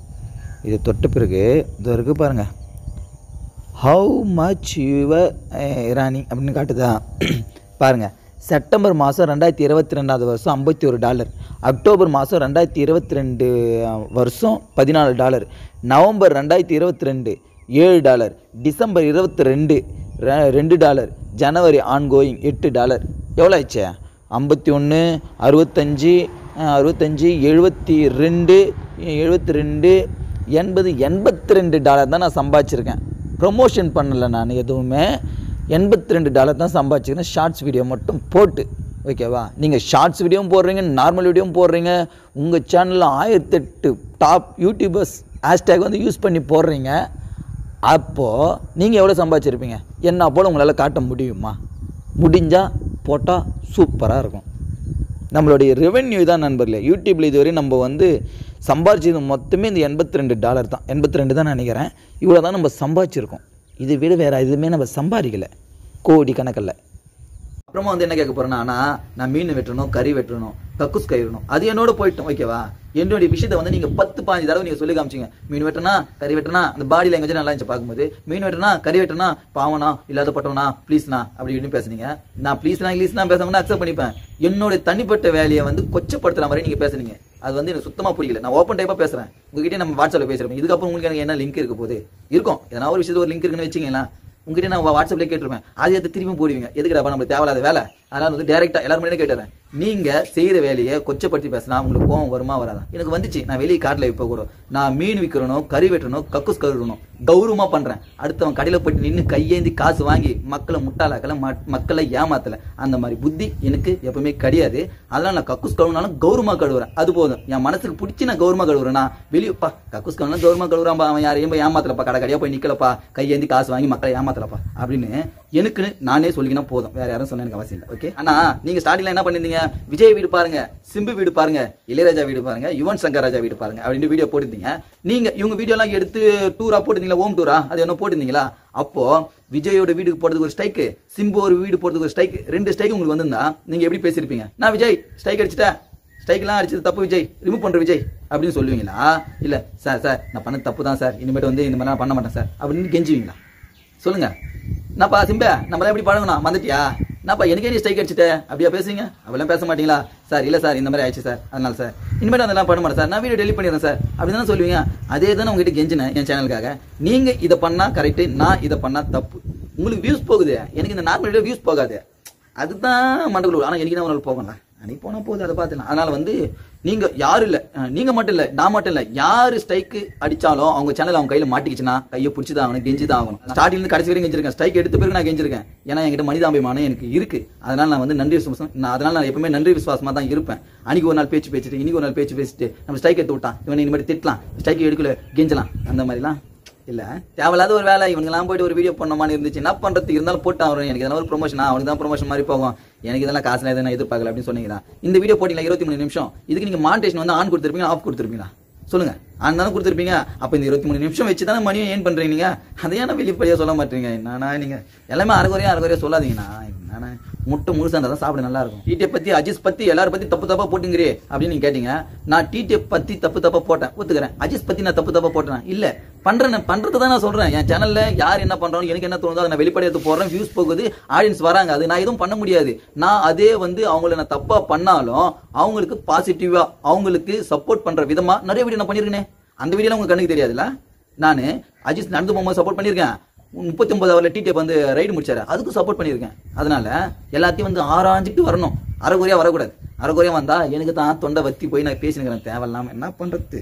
இது தொட்ட பிறகு இது வரைக்கும் பாருங்கள் ஹவு மச் யுவர் இரானி அப்படின்னு காட்டுதா பாருங்கள் செப்டம்பர் மாதம் ரெண்டாயிரத்தி இருபத்தி ரெண்டாவது வருஷம் ஐம்பத்தி ஒரு டாலர் அக்டோபர் மாதம் ரெண்டாயிரத்தி இருபத்தி ரெண்டு வருஷம் பதினாலு டாலர் நவம்பர் ரெண்டாயிரத்தி இருபத்தி ரெண்டு ஏழு டாலர் டிசம்பர் இருபத்தி ரெண்டு ரெ- ரெண்டு டாலர் ஜனவரி ஆன்கோயிங் எட்டு டாலர் எவ்வளோ ஆயிடுச்சு ஐம்பத்தி ஒன்று அறுபத்தஞ்சி அறுபத்தஞ்சி எழுபத்தி ரெண்டு எழுபத்தி ரெண்டு எண்பது எண்பத்தி ரெண்டு டாலர் தான் நான் சம்பாதிச்சிருக்கேன் ப்ரொமோஷன் பண்ணல நான் எதுவுமே எண்பத்தி ரெண்டு டாலர் தான் சம்பாதிச்சிருக்கேன் ஷார்ட்ஸ் வீடியோ மட்டும் போட்டு ஓகேவா நீங்கள் ஷார்ட்ஸ் வீடியோவும் போடுறீங்க நார்மல் வீடியோவும் போடுறீங்க உங்கள் சேனலில் ஆயிரத்தெட்டு டாப் யூடியூபர்ஸ் ஹேஷ்டேக் வந்து யூஸ் பண்ணி போடுறீங்க அப்போது நீங்கள் எவ்வளோ சம்பாதிச்சிருப்பீங்க என்ன போல் உங்களால் காட்ட முடியுமா முடிஞ்சால் போட்டால் சூப்பராக இருக்கும் நம்மளுடைய ரெவென்யூ தான் நண்பர்களே யூடியூப்பில் இதுவரை நம்ம வந்து சம்பாதிச்சது மொத்தமே இந்த எண்பத்தி ரெண்டு டாலர் தான் எண்பத்தி ரெண்டு தான் நினைக்கிறேன் இவ்வளோ தான் நம்ம சம்பாதிச்சிருக்கோம் இதை விட வேறு எதுவுமே நம்ம சம்பாதிக்கலை கோடி கணக்கில் அப்புறமா வந்து என்ன கேட்க போறேன்னா ஆனா, நான் மீன் வெட்டணும் கறி வெட்டணும் கக்குஸ் கறி வெட்டணும் அது என்னோட போயிட்டோம் ஓகேவா என்னுடைய விஷயத்தை வந்து நீங்க பத்து பாஞ்சு தடவை நீங்க சொல்லி காமிச்சீங்க மீன் வெட்டனா கறி வெட்டனா அந்த பாடி லாங்குவேஜ் நல்லா இருந்துச்சு பார்க்கும்போது மீன் வெட்டனா கறி வெட்டனா பாவனா இல்லாத பட்டவனா ப்ளீஸ்னா அப்படி இப்படின்னு பேசுனீங்க நான் ப்ளீஸ்னா இங்கிலீஷ்னா பேசணும்னா அக்செப்ட் பண்ணிப்பேன் என்னோட தனிப்பட்ட வேலையை வந்து கொச்சப்படுத்துற மாதிரி நீங்க பேசுனீங்க அது வந்து எனக்கு சுத்தமா பிடிக்கல நான் ஓப்பன் டைப்பா பேசுறேன் உங்ககிட்ட நம்ம வாட்ஸ்அப்ல பேசுறேன் இதுக்கப்புறம் உங்களுக்கு எனக்கு என்ன லிங்க் இருக்க போகுது இருக்கும் எதனா ஒரு விஷயத்துல ஒரு லிங்க் இருக்குன்னு வச்சுங்களேன் உங்ககிட்ட நான் வாட்ஸ்அப்ல கேட்டிருப்பேன் அதை எடுத்து திரும்பி போடுவீங்க எதுக்குடா நம்மளுக்கு தேவையில்லாத வேலை அதனால வந்து டேரக்டா எல்லாரும் முன்னாடி கேட்டுறேன் நீங்க செய்யற வேலையை கொச்சப்படுத்தி பேசினா உங்களுக்கு கோவம் வருமா வராதா எனக்கு வந்துச்சு நான் வெளியே காட்டில் இப்போ கூட நான் மீன் விற்கிறணும் கறி வெட்டணும் கக்குஸ் கருடணும் கௌரவமா பண்றேன் அடுத்தவன் கடையில போயிட்டு நின்று கையேந்தி காசு வாங்கி மக்களை முட்டாளாக்கல ம- மக்களை ஏமாத்தல அந்த மாதிரி புத்தி எனக்கு எப்பவுமே கிடையாது அதெல்லாம் நான் கக்குஸ் கழுவுனாலும் கௌரவமா கழுவுறேன் அது போதும் என் மனசுக்கு பிடிச்சி நான் கௌரவமா கழுவுறேன் வெளியப்பா கக்குஸ் கழுவுனா கௌரவமா கழுவுறான்பா அவன் யாரையும் போய் ஏமாத்தலப்பா கடை கடையா போய் நிக்கலப்பா கையேந்தி காசு வாங்கி மக்களை ஏமாத்தலப்பா அப்படின்னு எனக்குன்னு நானே சொல்லிக்கினா போதும் வேற யாரும் சொன்ன எனக்கு அவசியம் இல்லை ஓகே ஆனா நீங்க ஸ்டார்டிங்ல என்ன பண்ணிருந்தீங்க விஜய் வீடு பாருங்க சிம்பு வீடு பாருங்க இளையராஜா வீடு பாருங்க யுவன் சங்கர் ராஜா வீடு பாருங்க அப்படின்னு வீடியோ போட்டிருந்தீங்க நீங்க இவங்க வீடியோ எல்லாம் எடுத்து டூரா போட்டிருந்தீங்களா ஹோம் டூரா அது என்ன போட்டிருந்தீங்களா அப்போ விஜயோட வீட்டுக்கு போறதுக்கு ஒரு ஸ்ட்ரைக்கு சிம்பு ஒரு வீடு போறதுக்கு ஒரு ஸ்ட்ரைக் ரெண்டு ஸ்ட்ரைக் உங்களுக்கு வந்திருந்தா நீங்க எப்படி பேசியிருப்பீங்க நான் விஜய் ஸ்ட்ரைக் அடிச்சிட்டேன் ஸ்ட்ரைக்லாம் அடிச்சது தப்பு விஜய் ரிமூவ் பண்ற விஜய் அப்படின்னு சொல்லுவீங்களா இல்ல சார் சார் நான் பண்ண தப்பு தான் சார் இனிமேட்டு வந்து இந்த மாதிரிலாம் பண்ண மாட்டேன் சார் அப்படின்னு கெஞ்சுவீங்களா சொல்லுங்க என்னப்பா சிம்பே நம்மளாம் எப்படி பழகணும் மறந்துட்டியா என்னப்பா எனக்கே நீ ஸ்ட்ரைக் அடிச்சிட்ட அப்படியா பேசுவீங்க அவெல்லாம் பேச மாட்டீங்களா சார் இல்ல சார் இந்த மாதிரி ஆயிடுச்சு சார் அதனால சார் இனிமேட்டு அதெல்லாம் பண்ண மாட்டேன் சார் நான் வீடியோ டெலிட் பண்ணிடுறேன் சார் அப்படி தானே சொல்லுவீங்க அதே தானே உங்ககிட்ட கெஞ்சினேன் என் சேனலுக்காக நீங்க இதை பண்ணா கரெக்ட் நான் இதை பண்ணா தப்பு உங்களுக்கு வியூஸ் போகுது எனக்கு இந்த நார்மல் வீடியோ வியூஸ் போகாது அதுதான் மண்டக்குள்ள ஆனா எனக்கு தான் ஒரு நாள் போகலாம் அன்னைக்கு போனா போகுது அதை பார்த்துலாம் அதனால வந்து நீங்க யாரு இல்ல அஹ், நீங்க மட்டும் இல்ல நான் மட்டும் இல்ல யாரு ஸ்ட்ரைக்கு அடிச்சாலும் அவங்க சேனல் அவங்க கையில மாட்டிக்கிச்சுன்னா கையை பிடிச்சி தான் ஆகணும் கெஞ்சி தான் ஆகணும் ஸ்டார்டிங்ல இருந்து கடைசி வரைக்கும் கெஞ்சிருக்கேன் ஸ்ட்ரைக் எடுத்த பிறகு நான் கெஞ்சிருக்கேன் ஏன்னா என்கிட்ட மனிதாபிமானம் எனக்கு இருக்கு அதனால நான் வந்து நன்றி விசுவாசம் நான் அதனால நான் எப்பவுமே நன்றி விசுவாசமா தான் இருப்பேன் அன்னைக்கு ஒரு நாள் பேச்சு பேசிட்டு இன்னைக்கு ஒரு நாள் பேச்சு பேசிட்டு நம்ம ஸ்ட்ரைக் எடுத்து விட்டான் இவனை இனிமேல் திட்டலாம் ஸ்ட்ரைக் எடுக்கல கெஞ்சலாம் அந்த மாதிரிலாம் இல்ல தேவையில்லாத ஒரு வேலை இவங்கெல்லாம் போயிட்டு ஒரு வீடியோ பண்ணமான்னு இருந்துச்சு என்ன பண்றது இருந்தாலும் போட்டு அவன் எனக்கு எதனா ஒரு ப்ரொமோஷன் அவனுக்கு தான் ப்ரொமோஷன் மாதிரி போகும் எனக்கு இதெல்லாம் காசுல எதுவும் நான் எதிர்பார்க்கல அப்படின்னு சொன்னீங்களா இந்த வீடியோ போட்டீங்களா இருபத்தி மூணு நிமிஷம் இதுக்கு நீங்க மானிட்டேஷன் வந்து ஆன் கொடுத்துருப்பீங்க ஆஃப் கொடுத்துருப்பீங்களா சொல்லுங்க ஆன் தானே கொடுத்துருப்பீங்க அப்ப இந்த இருபத்தி மூணு நிமிஷம் வச்சு தானே மணியும் ஏன் பண்றீங்க நீங்க அதை ஏன் வெளிப்படையா சொல்ல மாட்டீங்க என்னன்னா நீங்க எல்லாமே அரைகுறையா அரைகுறையா சொல்லாதீங்கண்ணா என்னன்னா முட்டை முழுசா இருந்தா தான் சாப்பிட நல்லா இருக்கும் டிடிஎஃப் பத்தி அஜிஸ் பத்தி எல்லாரும் பத்தி தப்பு தப்பா போட்டுங்கிறே அப்படின்னு நீங்க கேட்டீங்க நான் டிடிஎஃப் பத்தி தப்பு தப்பா போட்டேன் ஒத்துக்கிறேன் அஜிஸ் பத்தி நான் தப்பு தப்பா போட்டேன் இல்ல பண்றேன் பண்றது தான் நான் சொல்றேன் என் சேனல்ல யார் என்ன பண்றாங்க எனக்கு என்ன தோணுதோ அதை நான் வெளிப்படையா எடுத்து போடுறேன் வியூஸ் போகுது ஆடியன்ஸ் வராங்க அது நான் எதுவும் பண்ண முடியாது நான் அதே வந்து அவங்கள நான் தப்பா பண்ணாலும் அவங்களுக்கு பாசிட்டிவா அவங்களுக்கு சப்போர்ட் பண்ற விதமா நிறைய வீடியோ நான் பண்ணிருக்கேனே அந்த வீடியோ உங்களுக்கு கண்ணுக்கு தெரியாதுல்ல நான் அஜித் நடந்து போகும்போது சப்போர்ட் பண்ணியிருக்கேன் முப்பத்தி ஒன்பது அவர்ல டிடிஎஃப் வந்து ரைடு முடிச்சாரு அதுக்கும் சப்போர்ட் பண்ணியிருக்கேன் அதனால எல்லாத்தையும் வந்து ஆராய்ஞ்சிட்டு வரணும் அரைகுறையா வரக்கூடாது அரைகுறையா வந்தா எனக்கு தான் தொண்டை வத்தி போய் நான் பேசினுக்கிறேன் தேவையில்லாம என்ன பண்றது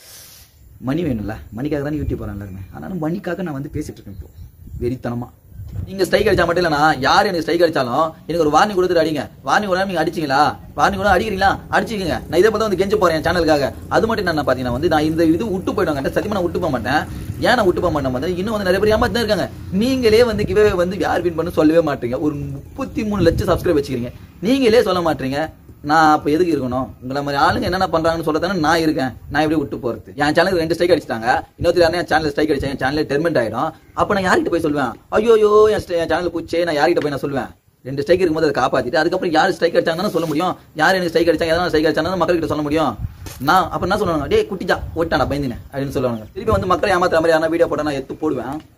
மணி வேணும்ல மணிக்காக தான் யூடியூப் போறேன் எல்லாருமே ஆனாலும் மணிக்காக நான் வந்து பேசிட்டு இருக்கேன் இப்போ வெறித்தனமா நீங்க ஸ்ட்ரைக் அடிச்சா மட்டும் இல்லைனா யார் எனக்கு ஸ்ட்ரைக் அடிச்சாலும் எனக்கு ஒரு வார்னிங் கொடுத்துட்டு அடிங்க வார்னிங் கூட நீங்க அடிச்சீங்களா வார்னிங் கூட அடிக்கிறீங்களா அடிச்சுக்கங்க நான் இதே பார்த்தா வந்து கெஞ்ச போறேன் என் சேனலுக்காக அது மட்டும் என்ன பாத்தீங்கன்னா வந்து நான் இந்த இது விட்டு போயிடுவாங்க சத்தியமா நான் விட்டு போக மாட்டேன் ஏன் நான் விட்டு போக மாட்டேன் வந்து இன்னும் வந்து நிறைய பேர் ஏமாத்தி தான் இருக்காங்க நீங்களே வந்து கிவே வந்து யார் வின் பண்ணு சொல்லவே மாட்டீங்க ஒரு முப்பத்தி மூணு லட்சம் சப்ஸ்கிரைப் வச்சுக்கிறீங்க நீங்களே சொல்ல மாட்டீங்க நான் அப்ப எதுக்கு இருக்கணும் உங்களை மாதிரி ஆளுங்க என்னென்ன பண்றாங்கன்னு சொல்ல தானே நான் இருக்கேன் நான் எப்படி விட்டு போறது என் சேனலுக்கு ரெண்டு ஸ்ட்ரைக் அடிச்சிட்டாங்க இன்னொருத்தர் யாரும் என் சேனல் ஸ்ட்ரைக் அடிச்சேன் என் சேனல் டெர்மெண்ட் ஆயிடும் அப்ப நான் யார்கிட்ட போய் சொல்லுவேன் ஐயோ என் st- என் சேனல் பூச்சே நான் யார்கிட்ட போய் நான் சொல்லுவேன் ரெண்டு ஸ்ட்ரைக் இருக்கும்போது அதை காப்பாத்திட்டு அதுக்கப்புறம் யார் ஸ்ட்ரைக் அடிச்சாங்கன்னு சொல்ல முடியும் யார் எனக்கு ஸ்ட்ரைக் அடிச்சாங்க எதனா ஸ்ட்ரைக் அடிச்சாங்கன்னு மக்கள்கிட்ட சொல்ல முடியும் நான் அப்ப என்ன சொல்லுவாங்க டேய் குட்டிஜா ஓட்டாடா பயந்தினேன் அப்படின்னு சொல்லுவாங்க திருப்பி வந்து மக்களை ஏமாத்துற மாதிரி யாரா வீடியோ போட்டா நான் எடுத்து போடுவேன்